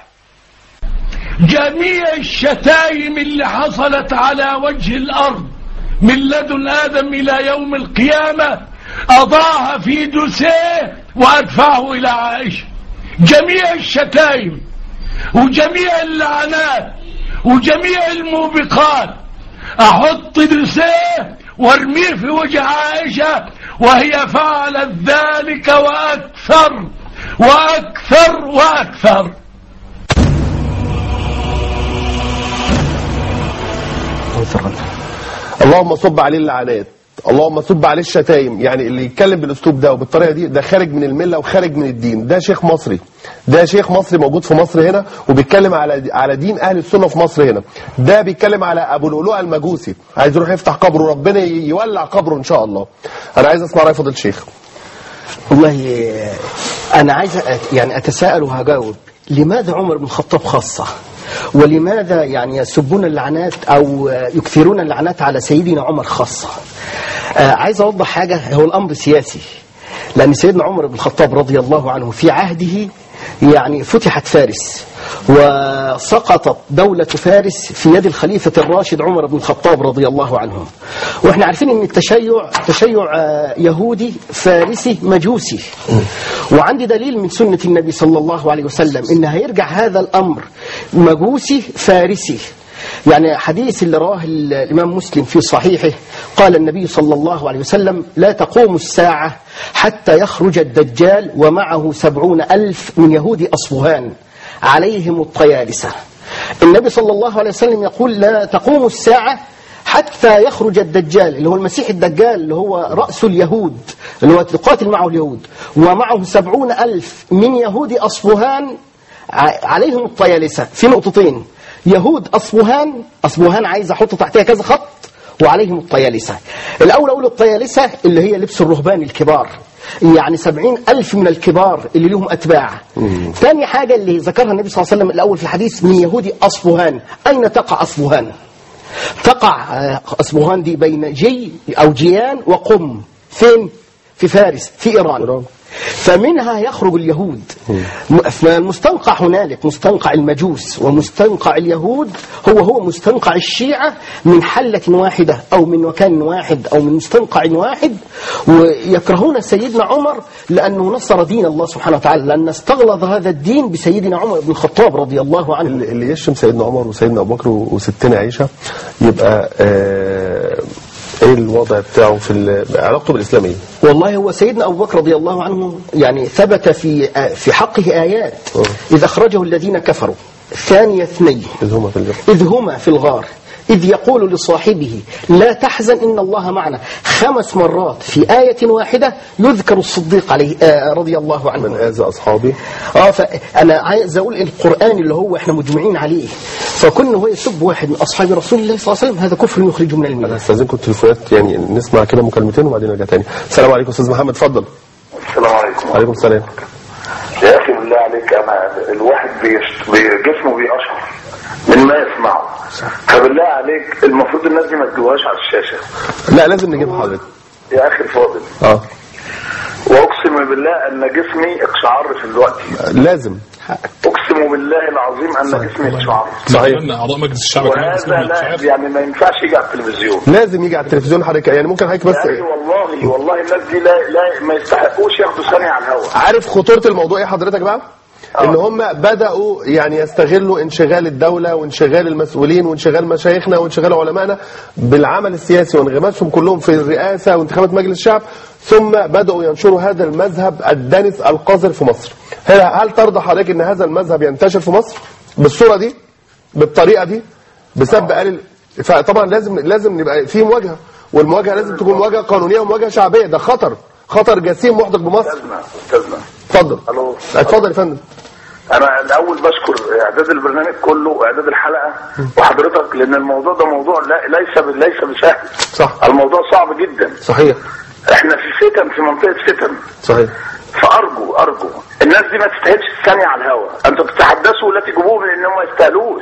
جميع الشتايم اللي حصلت على وجه الأرض من لدن آدم إلى يوم القيامة أضعها في دوسيه وأدفعه إلى عائشة جميع الشتايم وجميع اللعنات وجميع الموبقات أحط دوسيه وارميه في وجه عائشة وهي فعلت ذلك وأكثر وأكثر وأكثر اللهم صب عليه اللعنات اللهم صب عليه الشتايم يعني اللي يتكلم بالاسلوب ده وبالطريقه دي ده خارج من المله وخارج من الدين ده شيخ مصري ده شيخ مصري موجود في مصر هنا وبيتكلم على على دين اهل السنه في مصر هنا ده بيتكلم على ابو لؤلؤه المجوسي عايز يروح يفتح قبره ربنا يولع قبره ان شاء الله انا عايز اسمع راي فضيله الشيخ والله أنا عايز أت- يعني أتساءل وهجاوب لماذا عمر بن الخطاب خاصة ولماذا يعني يسبون اللعنات أو يكثرون اللعنات على سيدنا عمر خاصة آه، عايز أوضح حاجة هو الأمر سياسي لأن سيدنا عمر بن الخطاب رضي الله عنه في عهده يعني فتحت فارس وسقطت دولة فارس في يد الخليفة الراشد عمر بن الخطاب رضي الله عنه واحنا عارفين ان التشيع تشيع آه، يهودي فارسي مجوسي وعندي دليل من سنة النبي صلى الله عليه وسلم ان هيرجع هذا الامر مجوسي فارسي يعني حديث اللي رواه ال- الإمام مسلم في صحيحه قال النبي صلى الله عليه وسلم لا تقوم الساعة حتى يخرج الدجال ومعه سبعون ألف من يهود أصفهان عليهم الطيالسة النبي صلى الله عليه وسلم يقول لا تقوم الساعة حتى يخرج الدجال اللي هو المسيح الدجال اللي هو رأس اليهود اللي هو تقاتل معه اليهود ومعه سبعون ألف من يهود أصفهان ع- عليهم الطيالسة في نقطتين يهود أصفهان أصفهان عايز أحط تحتها كذا خط وعليهم الطيالسة الأول أقول الطيالسة اللي هي لبس الرهبان الكبار يعني سبعين ألف من الكبار اللي لهم أتباع ثاني حاجة اللي ذكرها النبي صلى الله عليه وسلم الأول في الحديث من يهود أصفهان أين تقع أصفهان تقع آه، أصفهان دي بين جي أو جيان وقم فين في فارس في إيران فمنها يخرج اليهود م- فالمستنقع هنالك مستنقع المجوس ومستنقع اليهود هو هو مستنقع الشيعة من حلة واحدة أو من مكان واحد أو من مستنقع واحد ويكرهون سيدنا عمر لأنه نصر دين الله سبحانه وتعالى لأن استغلظ هذا الدين بسيدنا عمر بن الخطاب رضي الله عنه اللي اللي يشتم سيدنا عمر وسيدنا ابو بكر وستنا عائشه يبقى آه ايه الوضع بتاعه في ال- علاقته بالاسلاميه والله هو سيدنا أبو بكر رضي الله عنه يعني ثبت في في حقه آيات إذ أخرجه الذين كفروا ثاني اثنين إذ هما في الجنة إذ هما في الغار إذ يقول لصاحبه لا تحزن إن الله معنا خمس مرات في آية واحدة يذكر الصديق عليه آه رضي الله عنه من اذى اصحابي اه فانا عايز اقول القران اللي هو احنا مجمعين عليه فكون هو يسب واحد من اصحاب رسول الله صلى الله عليه وسلم هذا كفر يخرجه من انا المله استاذنكم التليفونات يعني نسمع كده مكالمتين وبعدين نرجع تاني السلام عليكم استاذ محمد اتفضل السلام عليكم وعليكم السلام يا اخي بالله عليك انا الواحد بيش- بي- جسمه بيقشعر من ما يسمعه فبالله عليك المفروض الناس دي ما تجيبوهاش على الشاشه لا لازم نجيب حضرتك يا اخي الفاضل اه واقسم بالله ان جسمي اقشعر في الوقت لازم اقسم بالله العظيم ان جسمي اقشعر صحيح أتمنى اعضاء مجلس الشعب كمان وهذا اسمهم لا الشعب. يعني ما ينفعش يجي على التلفزيون لازم يجي على التلفزيون حضرتك يعني ممكن حضرتك بس يا اخي والله والله الناس دي لا, لا ما يستحقوش ياخدوا ثانيه على الهواء عارف خطورة الموضوع ايه حضرتك بقى؟ ان هم بدأوا يعني يستغلوا انشغال الدولة وانشغال المسؤولين وانشغال مشايخنا وانشغال علمائنا بالعمل السياسي وانغماسهم كلهم في الرئاسة وانتخابات مجلس الشعب ثم بدأوا ينشروا هذا المذهب الدنس القذر في مصر هل, هل ترضى حضرتك ان هذا المذهب ينتشر في مصر بالصورة دي بالطريقة دي بسبب آل فطبعا لازم لازم نبقى في مواجهة والمواجهة لازم تكون مواجهة قانونية ومواجهة شعبية ده خطر خطر جسيم محدق بمصر استاذنا استاذنا اتفضل الو اتفضل يا فندم انا الاول بشكر اعداد البرنامج كله واعداد الحلقه وحضرتك لان الموضوع ده موضوع لا ليس ب- ليس بسهل صح الموضوع صعب جدا صحيح احنا في فتن في منطقه فتن صحيح فارجو ارجو الناس دي ما تستاهلش الثانيه على الهوا انتوا بتتحدثوا ولا تجيبوهم لانهم ما يستاهلوش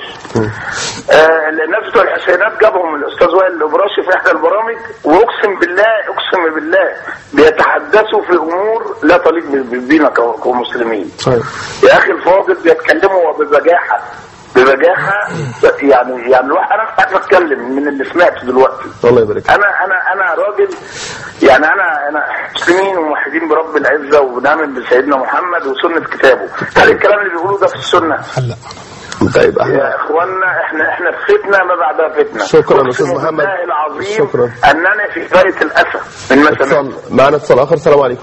آه الناس بتوع الحسينات جابهم الاستاذ وائل الابراشي في احدى البرامج واقسم بالله اقسم بالله بيتحدثوا في امور لا تليق ب- بينا ك- كمسلمين صحيح يا اخي الفاضل بيتكلموا ببجاحه ببجاحه يعني يعني الواحد انا مش عارف اتكلم من اللي سمعته دلوقتي الله يبارك انا انا انا راجل يعني انا انا مسلمين وموحدين برب العزه وبنؤمن بسيدنا محمد وسنه كتابه هل الكلام اللي بيقولوه ده في السنه هلا طيب احنا يا اخوانا احنا احنا في فتنه ما بعدها فتنه شكراً أستاذ أقسم محمد. بالله العظيم شكراً. انني في غايه الاسف من ما سمعت اتصال معنا اتصال اخر السلام عليكم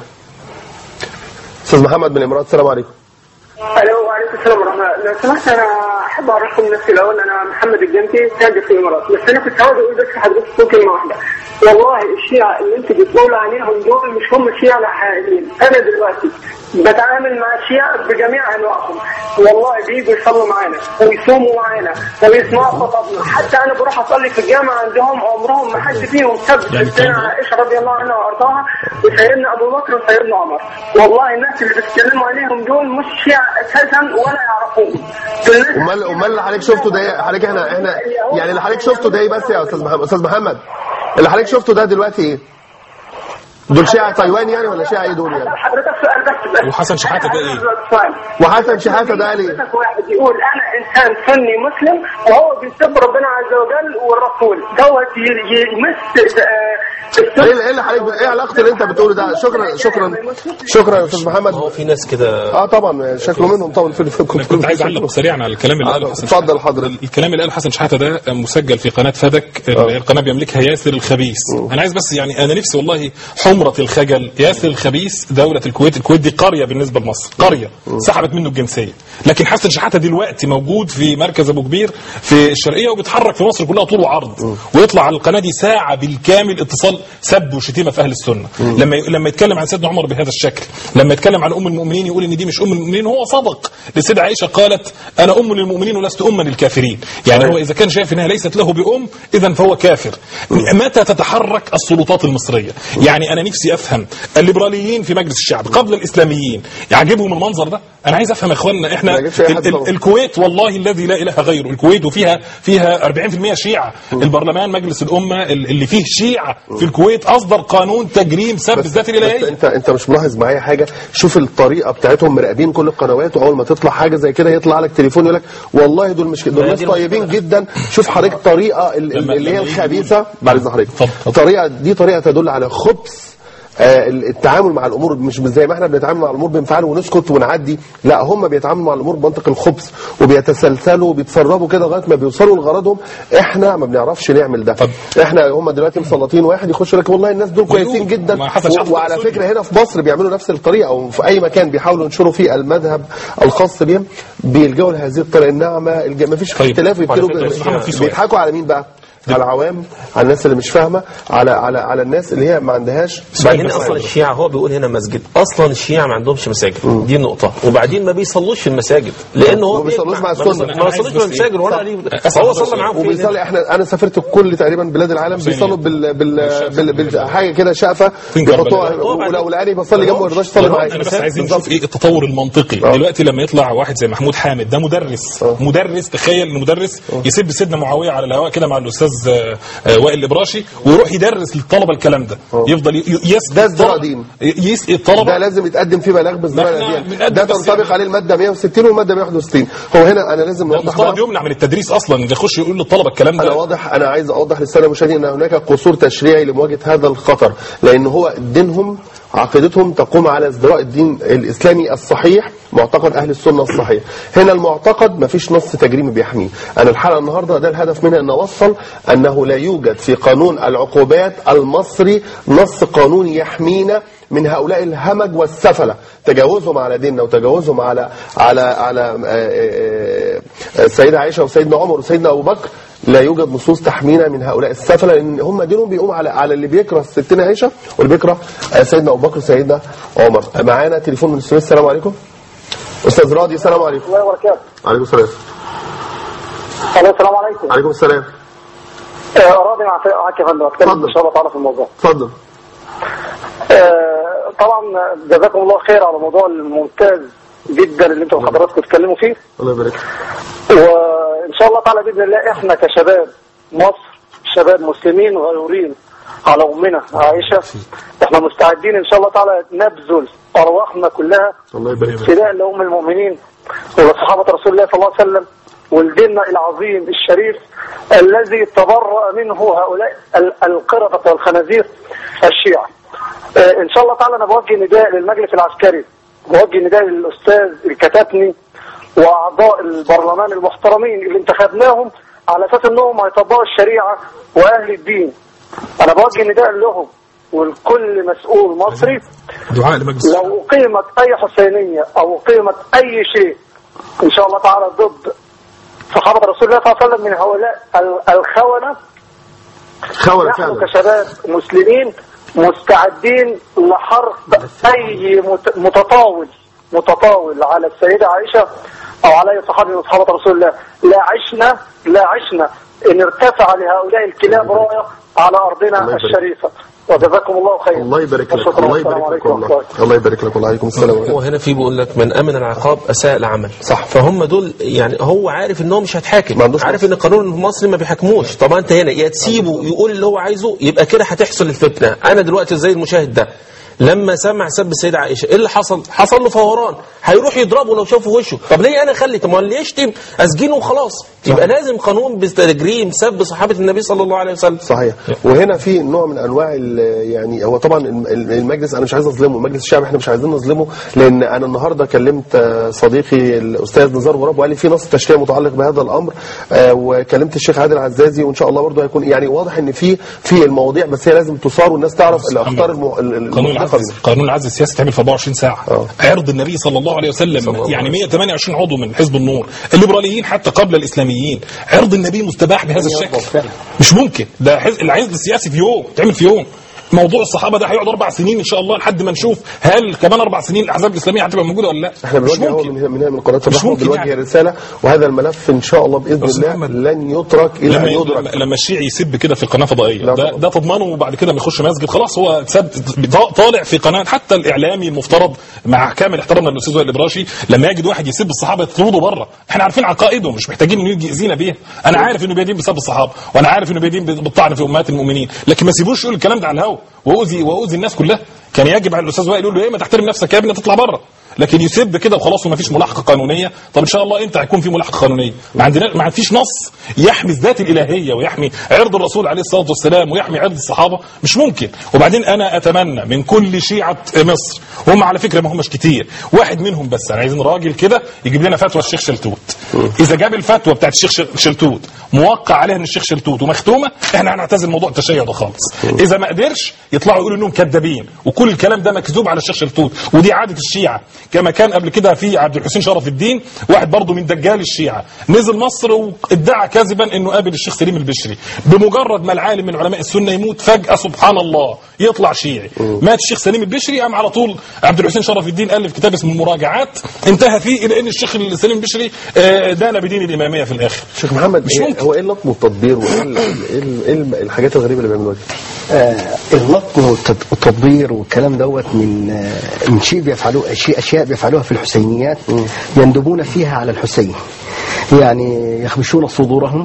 استاذ محمد من الامارات السلام عليكم الو وعليكم السلام ورحمه الله لو سمحت انا احب اعرفكم نفسي الاول انا محمد الجنتي تاجر في الامارات بس انا كنت عاوز اقول بس لحضرتك كلمه واحده والله الشيعة اللي انتوا بتقولوا عليهم دول مش هم الشيعة الحقيقيين انا دلوقتي بتعامل مع الشيعة بجميع انواعهم والله بيجوا يصلوا معانا ويصوموا معانا ويسمعوا خطبنا حتى انا بروح اصلي في الجامع عندهم عمرهم ما حد فيهم سب يعني ستنا كان- عائشه رضي الله عنها وارضاها وسيدنا ابو بكر وسيدنا عمر والله الناس اللي بتتكلموا عليهم دول مش شيعة اساسا ولا يعرفوهم دول ناس- امال امال اللي حضرتك شفته ده إيه؟ حضرتك احنا احنا يعني اللي حضرتك شفته ده ايه بس يا استاذ محمد استاذ محمد اللي حضرتك شفته ده دلوقتي ايه دول شيعة تايوان يعني ولا شيعة ايه دول يعني حضرتك سؤال بس بس وحسن شحاتة ده إيه؟ سؤال. وحسن شحاتة ده قال ايه حضرتك واحد يقول انا انسان سني مسلم وهو بيسب ربنا عز وجل والرسول دوت ي- ي- يمس آه، ايه اللي- ايه اللي حضرتك ايه علاقه اللي انت بتقوله ده شكرا شكرا شكرا يا استاذ محمد هو في ناس كده اه طبعا شكله منهم طبعا في في أنا كنت عايز اعلق سريعا على الكلام اللي قاله حسن اتفضل حضرتك الكلام اللي قاله حسن شحاته ده مسجل في قناه فدك اللي هي القناه بيملكها ياسر الخبيث انا عايز بس يعني انا نفسي والله حمره الخجل ياسر الخبيث دوله الكويت الكويت دي قريه بالنسبه لمصر قريه سحبت منه الجنسيه لكن حسن شحاته دلوقتي موجود في مركز ابو كبير في الشرقيه وبيتحرك في مصر كلها طول وعرض ويطلع على القناه دي ساعه بالكامل اتصال سب وشتيمه في اهل السنه لما لما يتكلم عن سيدنا عمر بهذا الشكل لما يتكلم عن ام المؤمنين يقول ان دي مش ام المؤمنين هو صدق لسيدة عائشه قالت انا ام للمؤمنين ولست اما للكافرين يعني هو اذا كان شايف انها ليست له بام اذا فهو كافر متى تتحرك السلطات المصريه يعني انا نفسي افهم الليبراليين في مجلس الشعب قبل الاسلاميين يعجبهم المنظر ده انا عايز افهم يا اخوانا احنا ما يعجبش أي حد ال- ال- طبعا. الكويت والله الذي لا اله غيره الكويت وفيها فيها 40% شيعه البرلمان مجلس الامه ال- اللي فيه شيعه في الكويت اصدر قانون تجريم سب الذات بس الالهيه انت انت مش ملاحظ معايا حاجه شوف الطريقه بتاعتهم مراقبين كل القنوات واول ما تطلع حاجه زي كده يطلع لك تليفون يقول لك والله دول مش دول ناس طيبين جدا شوف حضرتك الطريقه ال- ال- اللي هي الخبيثه بعد اذن حضرتك الطريقه دي طريقه تدل على خبث آه، التعامل مع الامور مش زي ما احنا بنتعامل مع الامور بانفعال ونسكت ونعدي لا هم بيتعاملوا مع الامور بمنطق الخبث وبيتسلسلوا وبيتسربوا كده لغايه ما بيوصلوا لغرضهم احنا ما بنعرفش نعمل ده احنا هم دلوقتي مسلطين واحد يخش لك والله الناس دول كويسين جدا ما حصل شعب و- وعلى الرسول. فكره هنا في مصر بيعملوا نفس الطريقه او في اي مكان بيحاولوا ينشروا فيه المذهب الخاص بهم بيلجأوا لهذه الطريقه الناعمه الج- ما فيش اختلاف وعلى يبتدوا فكرة يا أستاذ محمد في ب- سؤال. بيضحكوا على مين بقى؟ على العوام على الناس اللي مش فاهمه على على على الناس اللي هي ما عندهاش بعدين اصلا الشيعة هو بيقول هنا مسجد اصلا الشيعة ما عندهمش مساجد دي نقطة وبعدين ما بيصلوش في المساجد لان هو ما بيصلوش بيجمع- مع ما السنة. بيصلوش- ما بيصلوش في المساجد ولا ليه هو صلى معاهم فين وبيصلي احنا انا سافرت كل تقريبا بلاد العالم بيصلوا بال بال بال بال حاجه كده شقفه بيحطوها ولو لقاني بصلي جنبه ما يرضاش يصلي معايا انا بس عايزين نشوف ايه التطور المنطقي دلوقتي لما يطلع واحد زي محمود حامد ده مدرس مدرس تخيل ان مدرس يسب سيدنا معاويه على الهواء كده مع الاستاذ آه، آه، وائل الابراشي ويروح يدرس للطلبه الكلام ده يفضل ي- ي- يسقي ده ازدراء الطلبة- دين يسقي الطلبه ده لازم يتقدم فيه بلاغ بازدراء ما احنا الاديان بنقدم ده بس تنطبق يعني- عليه الماده 160 والماده 161 هو هنا انا لازم نوضح المفترض بقى- يمنع من التدريس اصلا يخش يقول للطلبه الكلام ده انا واضح انا عايز اوضح للساده المشاهدين ان هناك قصور تشريعي لمواجهه هذا الخطر لان هو دينهم عقيدتهم تقوم على ازدراء الدين الاسلامي الصحيح معتقد اهل السنه الصحيح هنا المعتقد ما فيش نص تجريمي بيحميه انا الحلقه النهارده ده الهدف منها ان اوصل انه لا يوجد في قانون العقوبات المصري نص قانوني يحمينا من هؤلاء الهمج والسفله تجاوزهم على ديننا وتجاوزهم على على على آه، آه، آه، السيده عائشه وسيدنا عمر وسيدنا ابو بكر لا يوجد نصوص تحمينا من هؤلاء السفله لان هم دينهم بيقوم على على اللي بيكره ستنا عائشه واللي بيكره آه، سيدنا ابو بكر وسيدنا عمر معانا تليفون من السويس السلام عليكم استاذ راضي السلام عليكم الله وبركاته عليكم السلام الو السلام عليكم عليكم السلام آه، راضي مع معاك يا فندم اتكلم ان شاء الله تعالى في الموضوع اتفضل آه، طبعا جزاكم الله خير على الموضوع الممتاز جدا اللي انتم حضراتكم بتتكلموا فيه الله يبارك وان شاء الله تعالى باذن الله احنا كشباب مصر شباب مسلمين غيورين على امنا عائشه احنا مستعدين ان شاء الله تعالى نبذل ارواحنا كلها الله يبارك فداء لام المؤمنين ولصحابه رسول الله صلى الله عليه وسلم ولديننا العظيم الشريف الذي تبرأ منه هؤلاء ال- القردة والخنازير الشيعة آه، ان شاء الله تعالى انا بوجه نداء للمجلس العسكري بوجه نداء للاستاذ الكتاتني واعضاء البرلمان المحترمين اللي انتخبناهم على اساس انهم هيطبقوا الشريعه واهل الدين انا بوجه نداء لهم ولكل مسؤول مصري دعاء لمجلس لو أقيمت أي حسينية أو أقيمت أي شيء إن شاء الله تعالى ضد صحابة رسول الله صلى الله عليه وسلم من هؤلاء ال- الخونة خونة نحن فعلا كشباب مسلمين مستعدين لحرق أي مت- متطاول متطاول على السيدة عائشة أو على أي صحابي من صحابة رسول الله لا عشنا لا عشنا إن ارتفع لهؤلاء الكلاب راية على أرضنا الله يبارك. الشريفة وجزاكم الله خيرا الله يبارك لك وشكرا الله والسلام يبارك لك عليكم ورحمة والله الله يبارك لك وعليكم السلام ورحمة الله. وهنا في بيقول لك من امن العقاب اساء العمل صح فهم دول يعني هو عارف ان هو مش هيتحاكم عارف ان القانون المصري ما بيحاكموش طبعا انت هنا يا تسيبه يقول اللي هو عايزه يبقى كده هتحصل الفتنه انا دلوقتي زي المشاهد ده لما سمع سب السيدة عائشة ايه اللي حصل حصل له فوران هيروح يضربه لو شافه وشه طب ليه انا اخلي طب ما اللي يشتم اسجنه وخلاص يبقى لازم قانون بتجريم سب صحابة النبي صلى الله عليه وسلم صحيح وهنا في نوع من انواع ال- يعني هو طبعا الم- المجلس انا مش عايز اظلمه المجلس الشعبي احنا مش عايزين نظلمه لان انا النهارده كلمت آه، صديقي الاستاذ نزار غراب وقال لي في نص تشريع متعلق بهذا الامر آه، وكلمت الشيخ عادل عزازي وان شاء الله برضه هيكون يعني واضح ان في في المواضيع بس هي لازم تصار والناس تعرف الاخطار الم- ال- ال- قانون المطلقة العزل قانون العزل السياسي تعمل في 24 ساعه عرض النبي صلى الله عليه وسلم يعني 128 عضو من حزب النور الليبراليين حتى قبل الاسلاميين عرض النبي مستباح بهذا الشكل مش ممكن ده حز... العزل السياسي في يوم تعمل في يوم موضوع الصحابه ده هيقعد اربع سنين ان شاء الله لحد ما نشوف هل كمان اربع سنين الاحزاب الاسلاميه هتبقى موجوده ولا لا احنا مش بنوجه هو ممكن من هنا من, من قناه مش الرحمه ممكن بنوجه يعني. رساله وهذا الملف ان شاء الله باذن أستاذ الله محمد. لن يترك الى ان لما, يدرك لما, لما الشيعي يسب كده في قناه فضائيه لا ده, طبعا. ده تضمنه وبعد كده ما يخش مسجد خلاص هو سب طالع في قناه حتى الاعلامي المفترض مع كامل احترامنا للاستاذ وائل الابراشي لما يجد واحد يسب الصحابه يطرده بره احنا عارفين عقائده مش محتاجين انه يجي يأذينا بيها انا عارف انه بيدين بسب الصحابه وانا عارف انه بيدين بالطعن في امهات المؤمنين لكن ما سيبوش يقول الكلام ده على الهوا واؤذي واؤذي الناس كلها كان يجب على الاستاذ وائل يقول له ايه ما تحترم نفسك يا ابني تطلع بره لكن يسب كده وخلاص وما فيش ملاحقه قانونيه طب ان شاء الله امتى هيكون في ملاحقه قانونيه ما عندنا ما فيش نص يحمي الذات الالهيه ويحمي عرض الرسول عليه الصلاه والسلام ويحمي عرض الصحابه مش ممكن وبعدين انا اتمنى من كل شيعه مصر هم على فكره ما همش كتير واحد منهم بس انا عايزين راجل كده يجيب لنا فتوى الشيخ شلتوت اذا جاب الفتوى بتاعت الشيخ شل- شلتوت موقع عليها ان الشيخ شلتوت ومختومه احنا هنعتزل موضوع التشيع ده خالص اذا ما قدرش يطلعوا يقولوا انهم كذابين وكل الكلام ده مكذوب على الشيخ شلتوت ودي عاده الشيعه كما كان قبل كده في عبد الحسين شرف الدين واحد برضه من دجال الشيعه نزل مصر وادعى كذبا انه قابل الشيخ سليم البشري بمجرد ما العالم من علماء السنه يموت فجاه سبحان الله يطلع شيعي مات الشيخ سليم البشري قام على طول عبد الحسين شرف الدين الف كتاب اسمه المراجعات انتهى فيه الى ان الشيخ سليم البشري آه، دان بدين الاماميه في الاخر شيخ محمد مش إيه ممكن. هو ايه اللطم والتطبير وايه ال- إيه ال- إيه ال- الحاجات الغريبه اللي بيعملوها دي؟ آه، اللطم والتط- والتطبير والكلام دوت من آه، من شيء بيفعلوه شيء اشياء بيفعلوها في الحسينيات يندبون فيها على الحسين يعني يخمشون صدورهم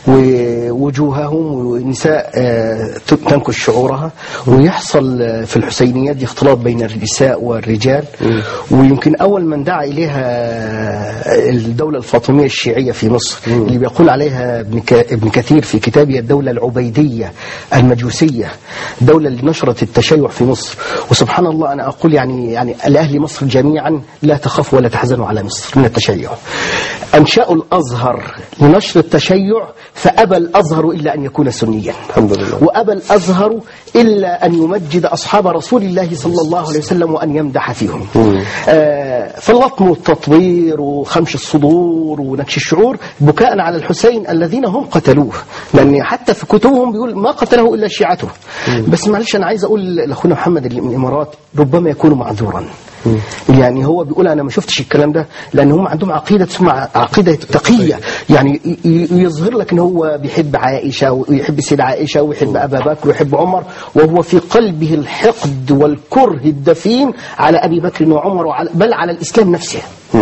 ووجوههم ونساء آه، تنكش شعورها ويحصل آه، في الحسينيات دي اختلاط بين النساء والرجال ويمكن اول من دعا اليها آه، الدوله الفاطميه الشيعيه في مصر اللي بيقول عليها ابن ك- ابن كثير في كتابه الدوله العبيديه المجوسيه الدوله اللي نشرت التشيع في مصر وسبحان الله انا اقول يعني يعني الاهل مصر جميعا لا تخافوا ولا تحزنوا على مصر من التشيع انشاوا الازهر لنشر التشيع فابى الازهر الا ان يكون سنيا الحمد لله وأبى الأزهر إلا أن يمجد أصحاب رسول الله صلى الله عليه وسلم وأن يمدح فيهم آه فاللطم والتطوير وخمش الصدور ونكش الشعور بكاء على الحسين الذين هم قتلوه لأن حتى في كتبهم بيقول ما قتله إلا شيعته بس معلش أنا عايز أقول لأخونا محمد اللي من الإمارات ربما يكون معذورا يعني هو بيقول انا ما شفتش الكلام ده لان هم عندهم عقيده اسمها عقيده تقيه يعني ي- ي- يظهر لك ان هو بيحب عائشه ويحب السيده عائشه ويحب ابا بكر ويحب عمر وهو في قلبه الحقد والكره الدفين على ابي بكر وعمر وعلى بل على الاسلام نفسه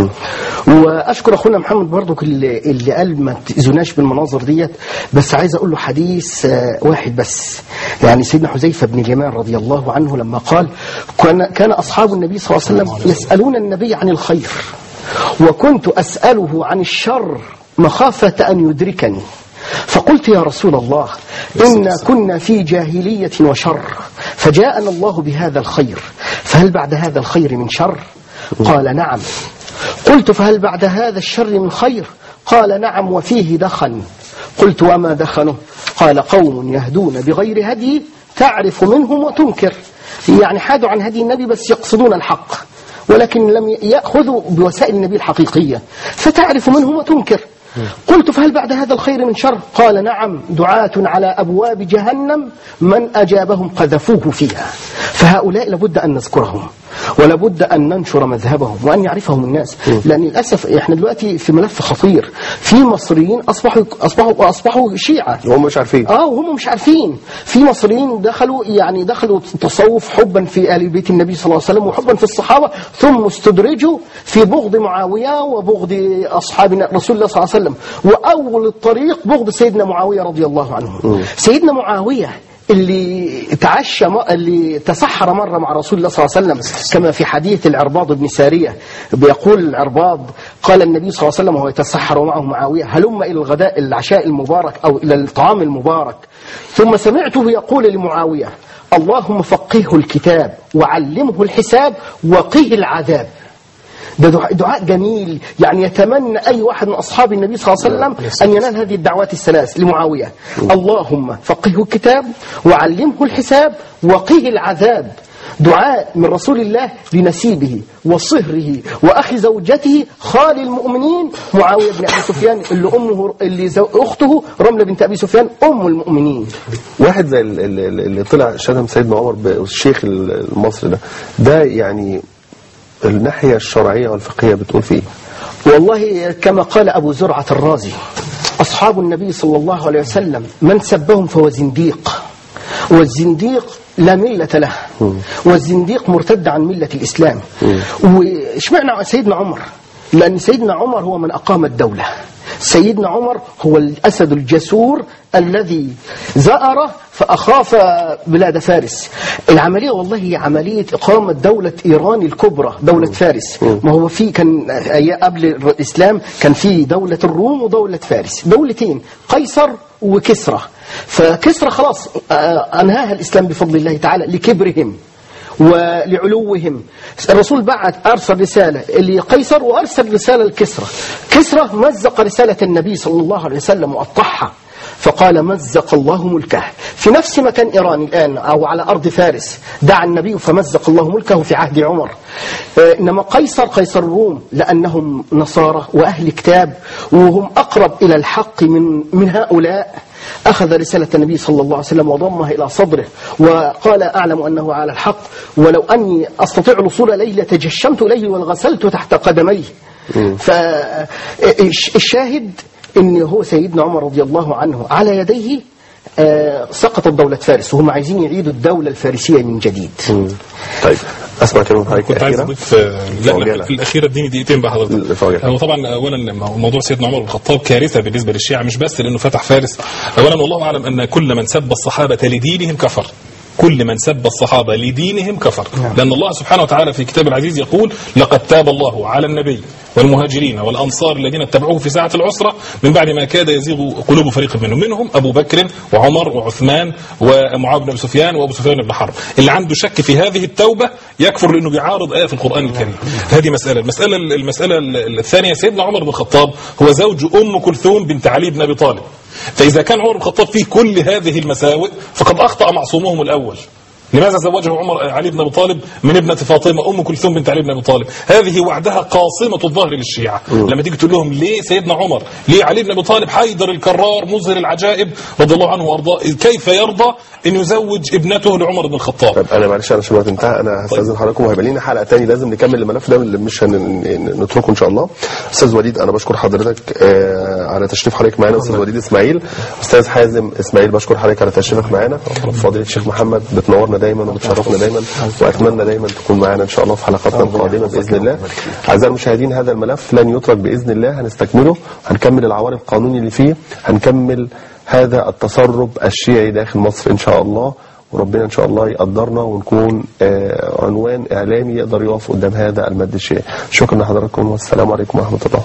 واشكر اخونا محمد برضو اللي, اللي قال ما تاذوناش بالمناظر ديت بس عايز اقول له حديث آه، واحد بس يعني سيدنا حذيفه بن اليمان رضي الله عنه لما قال كان كان اصحاب النبي صلى الله عليه وسلم يسالون النبي عن الخير وكنت اساله عن الشر مخافه ان يدركني فقلت يا رسول الله إنا كنا في جاهلية وشر فجاءنا الله بهذا الخير فهل بعد هذا الخير من شر قال نعم قلت فهل بعد هذا الشر من خير قال نعم وفيه دخن قلت وما دخنه قال قوم يهدون بغير هدي تعرف منهم وتنكر يعني حادوا عن هدي النبي بس يقصدون الحق ولكن لم يأخذوا بوسائل النبي الحقيقية فتعرف منهم وتنكر قلت فهل بعد هذا الخير من شر قال نعم دعاة على أبواب جهنم من أجابهم قذفوه فيها فهؤلاء لابد أن نذكرهم ولابد أن ننشر مذهبهم وأن يعرفهم الناس لأن للأسف إحنا دلوقتي في ملف خطير في مصريين أصبحوا أصبحوا أصبحوا شيعة وهم مش عارفين اه وهم مش عارفين في مصريين دخلوا يعني دخلوا تصوف حبا في ال بيت النبي صلى الله عليه وسلم وحبا في الصحابه ثم استدرجوا في بغض معاويه وبغض اصحاب رسول الله صلى الله عليه وسلم واول الطريق بغض سيدنا معاويه رضي الله عنه سيدنا معاويه اللي تعشى م- اللي تسحر مرة مع رسول الله صلى الله عليه وسلم كما في حديث العرباض بن سارية بيقول العرباض قال النبي صلى الله عليه وسلم وهو يتسحر معه معاوية هلم إلى الغداء العشاء المبارك أو إلى الطعام المبارك ثم سمعته يقول لمعاوية اللهم فقهه الكتاب وعلمه الحساب وقيه العذاب ده دعاء, دعاء جميل يعني يتمنى أي واحد من أصحاب النبي صلى الله عليه وسلم أن ينال هذه الدعوات الثلاث لمعاوية اللهم فقهه الكتاب وعلمه الحساب وقيه العذاب دعاء من رسول الله لنسيبه وصهره وأخي زوجته خال المؤمنين معاوية بن أبي سفيان اللي أمه اللي زو أخته رملة بنت أبي سفيان أم المؤمنين واحد زي ال- ال- ال- اللي طلع شتم سيدنا عمر بالشيخ المصري ده ده يعني الناحية الشرعية والفقهية بتقول فيه والله كما قال أبو زرعة الرازي أصحاب النبي صلى الله عليه وسلم من سبهم فهو زنديق والزنديق لا ملة له والزنديق مرتد عن ملة الإسلام واشمعنى سيدنا عمر لأن سيدنا عمر هو من أقام الدولة سيدنا عمر هو الأسد الجسور الذي زأر فأخاف بلاد فارس العملية والله هي عملية إقامة دولة إيران الكبرى دولة فارس ما هو في كان أي- قبل الإسلام كان في دولة الروم ودولة فارس دولتين قيصر وكسرى فكسرى خلاص آه، أنهاها الإسلام بفضل الله تعالى لكبرهم ولعلوهم الرسول بعت أرسل رسالة لقيصر وأرسل رسالة لكسرى كسرى مزق رسالة النبي صلى الله عليه وسلم وقطعها فقال مزق الله ملكه في نفس مكان إيران الآن أو على أرض فارس دعا النبي فمزق الله ملكه في عهد عمر آه، إنما قيصر قيصر الروم لأنهم نصارى وأهل كتاب وهم أقرب إلى الحق من, من هؤلاء أخذ رسالة النبي صلى الله عليه وسلم وضمها إلى صدره وقال أعلم أنه على الحق ولو أني أستطيع الوصول إليه لتجشمت إليه والغسلت تحت قدميه فالشاهد ان هو سيدنا عمر رضي الله عنه على يديه آه، سقطت دولة فارس وهم عايزين يعيدوا الدولة الفارسية من جديد طيب اسمع كلمة حضرتك كنت عايز الأخيرة اضيف لا لا في الاخيره اديني دقيقتين بقى حضرتك هو طبعا اولا موضوع سيدنا عمر بن الخطاب كارثه بالنسبه للشيعه مش بس لانه فتح فارس اولا والله اعلم ان كل من سب الصحابه لدينهم كفر كل من سب الصحابة لدينهم كفر لأن الله سبحانه وتعالى في كتاب العزيز يقول لقد تاب الله على النبي والمهاجرين والأنصار الذين اتبعوه في ساعة العسرة من بعد ما كاد يزيغ قلوب فريق منهم منهم أبو بكر وعمر وعثمان ومعاوية بن أبي سفيان وأبو سفيان بن حرب اللي عنده شك في هذه التوبة يكفر لأنه بيعارض آية في القرآن الكريم هذه مسألة المسألة المسألة الثانية سيدنا عمر بن الخطاب هو زوج أم كلثوم بنت علي بن أبي طالب فإذا كان عمر بن الخطاب فيه كل هذه المساوئ فقد أخطأ معصومهم الأول لماذا زوجه عمر علي بن ابي طالب من ابنه فاطمه ام كلثوم بنت علي بن ابي طالب هذه وعدها قاصمه الظهر للشيعه لما تيجي تقول لهم ليه سيدنا عمر ليه علي بن ابي طالب حيدر الكرار مظهر العجائب رضي الله عنه وارضاه كيف يرضى ان يزوج ابنته لعمر بن الخطاب طيب انا معلش انا عشان الوقت انتهى انا هستاذن حضراتكم وهيبقى لنا حلقه تاني لازم نكمل الملف ده اللي مش هنتركه ان شاء الله استاذ وليد انا بشكر حضرتك آه على تشريف حضرتك معانا استاذ وليد اسماعيل استاذ حازم اسماعيل بشكر حضرتك على تشريفك معانا فضيله الشيخ محمد بتنورنا دايما وبتشرفنا دايما واتمنى دايما تكون معانا ان شاء الله في حلقاتنا القادمه باذن الله اعزائي المشاهدين هذا الملف لن يترك باذن الله هنستكمله هنكمل العوارض القانوني اللي فيه هنكمل هذا التسرب الشيعي داخل مصر ان شاء الله وربنا ان شاء الله يقدرنا ونكون آه عنوان اعلامي يقدر يقف قدام هذا المد الشيعي شكرا لحضراتكم والسلام عليكم ورحمه الله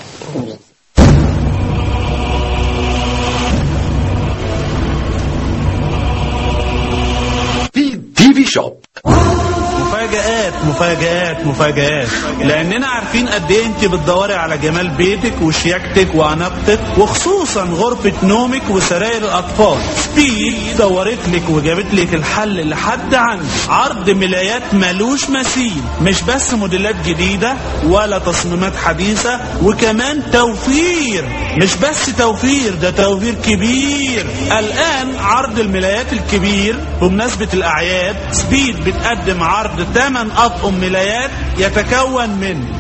تي في شوب مفاجآت مفاجآت مفاجآت لأننا عارفين قد إيه أنت بتدوري على جمال بيتك وشياكتك وأناقتك وخصوصا غرفة نومك وسراير الأطفال سبيد دورت لك وجابت لك الحل لحد عندك عرض ملايات ملوش مثيل مش بس موديلات جديدة ولا تصميمات حديثة وكمان توفير مش بس توفير ده توفير كبير الآن عرض الملايات الكبير بمناسبة الأعياد سبيد بتقدم عرض 8 أطقم ملايات يتكون من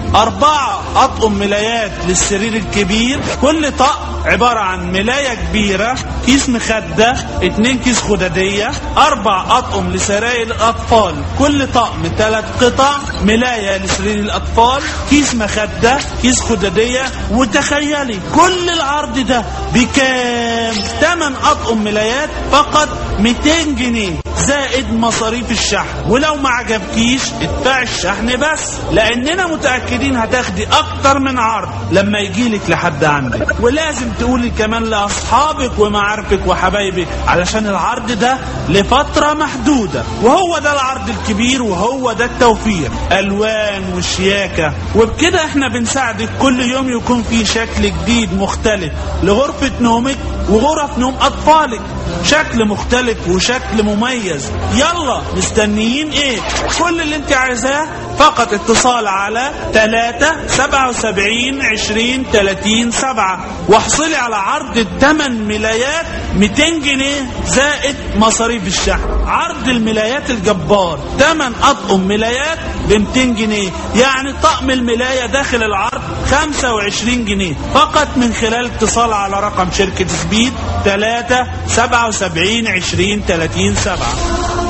أربعة أطقم ملايات للسرير الكبير كل طقم عبارة عن ملاية كبيرة كيس مخدة اتنين كيس خدادية أربع أطقم لسراير الأطفال كل طقم ثلاث قطع ملاية لسرير الأطفال كيس مخدة كيس خدادية وتخيلي كل العرض ده بكام تمن أطقم ملايات فقط 200 جنيه زائد مصاريف الشحن ولو ما عجبكيش ادفع الشحن بس لاننا متاكدين هتاخدي اكتر من عرض لما يجيلك لحد عندك ولازم تقولي كمان لاصحابك ومعارفك وحبايبك علشان العرض ده لفتره محدوده وهو ده العرض الكبير وهو ده التوفير الوان وشياكه وبكده احنا بنساعدك كل يوم يكون في شكل جديد مختلف لغرفه نومك وغرف نوم اطفالك شكل مختلف وشكل مميز يلا مستنيين ايه كل اللي انت عايزاه فقط اتصال على 3 77 20 30 7 واحصلي على عرض الثمن ملايات 200 جنيه زائد مصاريف الشحن عرض الملايات الجبار 8 اطقم ملايات ب 200 جنيه يعني طقم الملايه داخل العرض 25 جنيه فقط من خلال اتصال على رقم شركه سبيد 3 77 20 30 7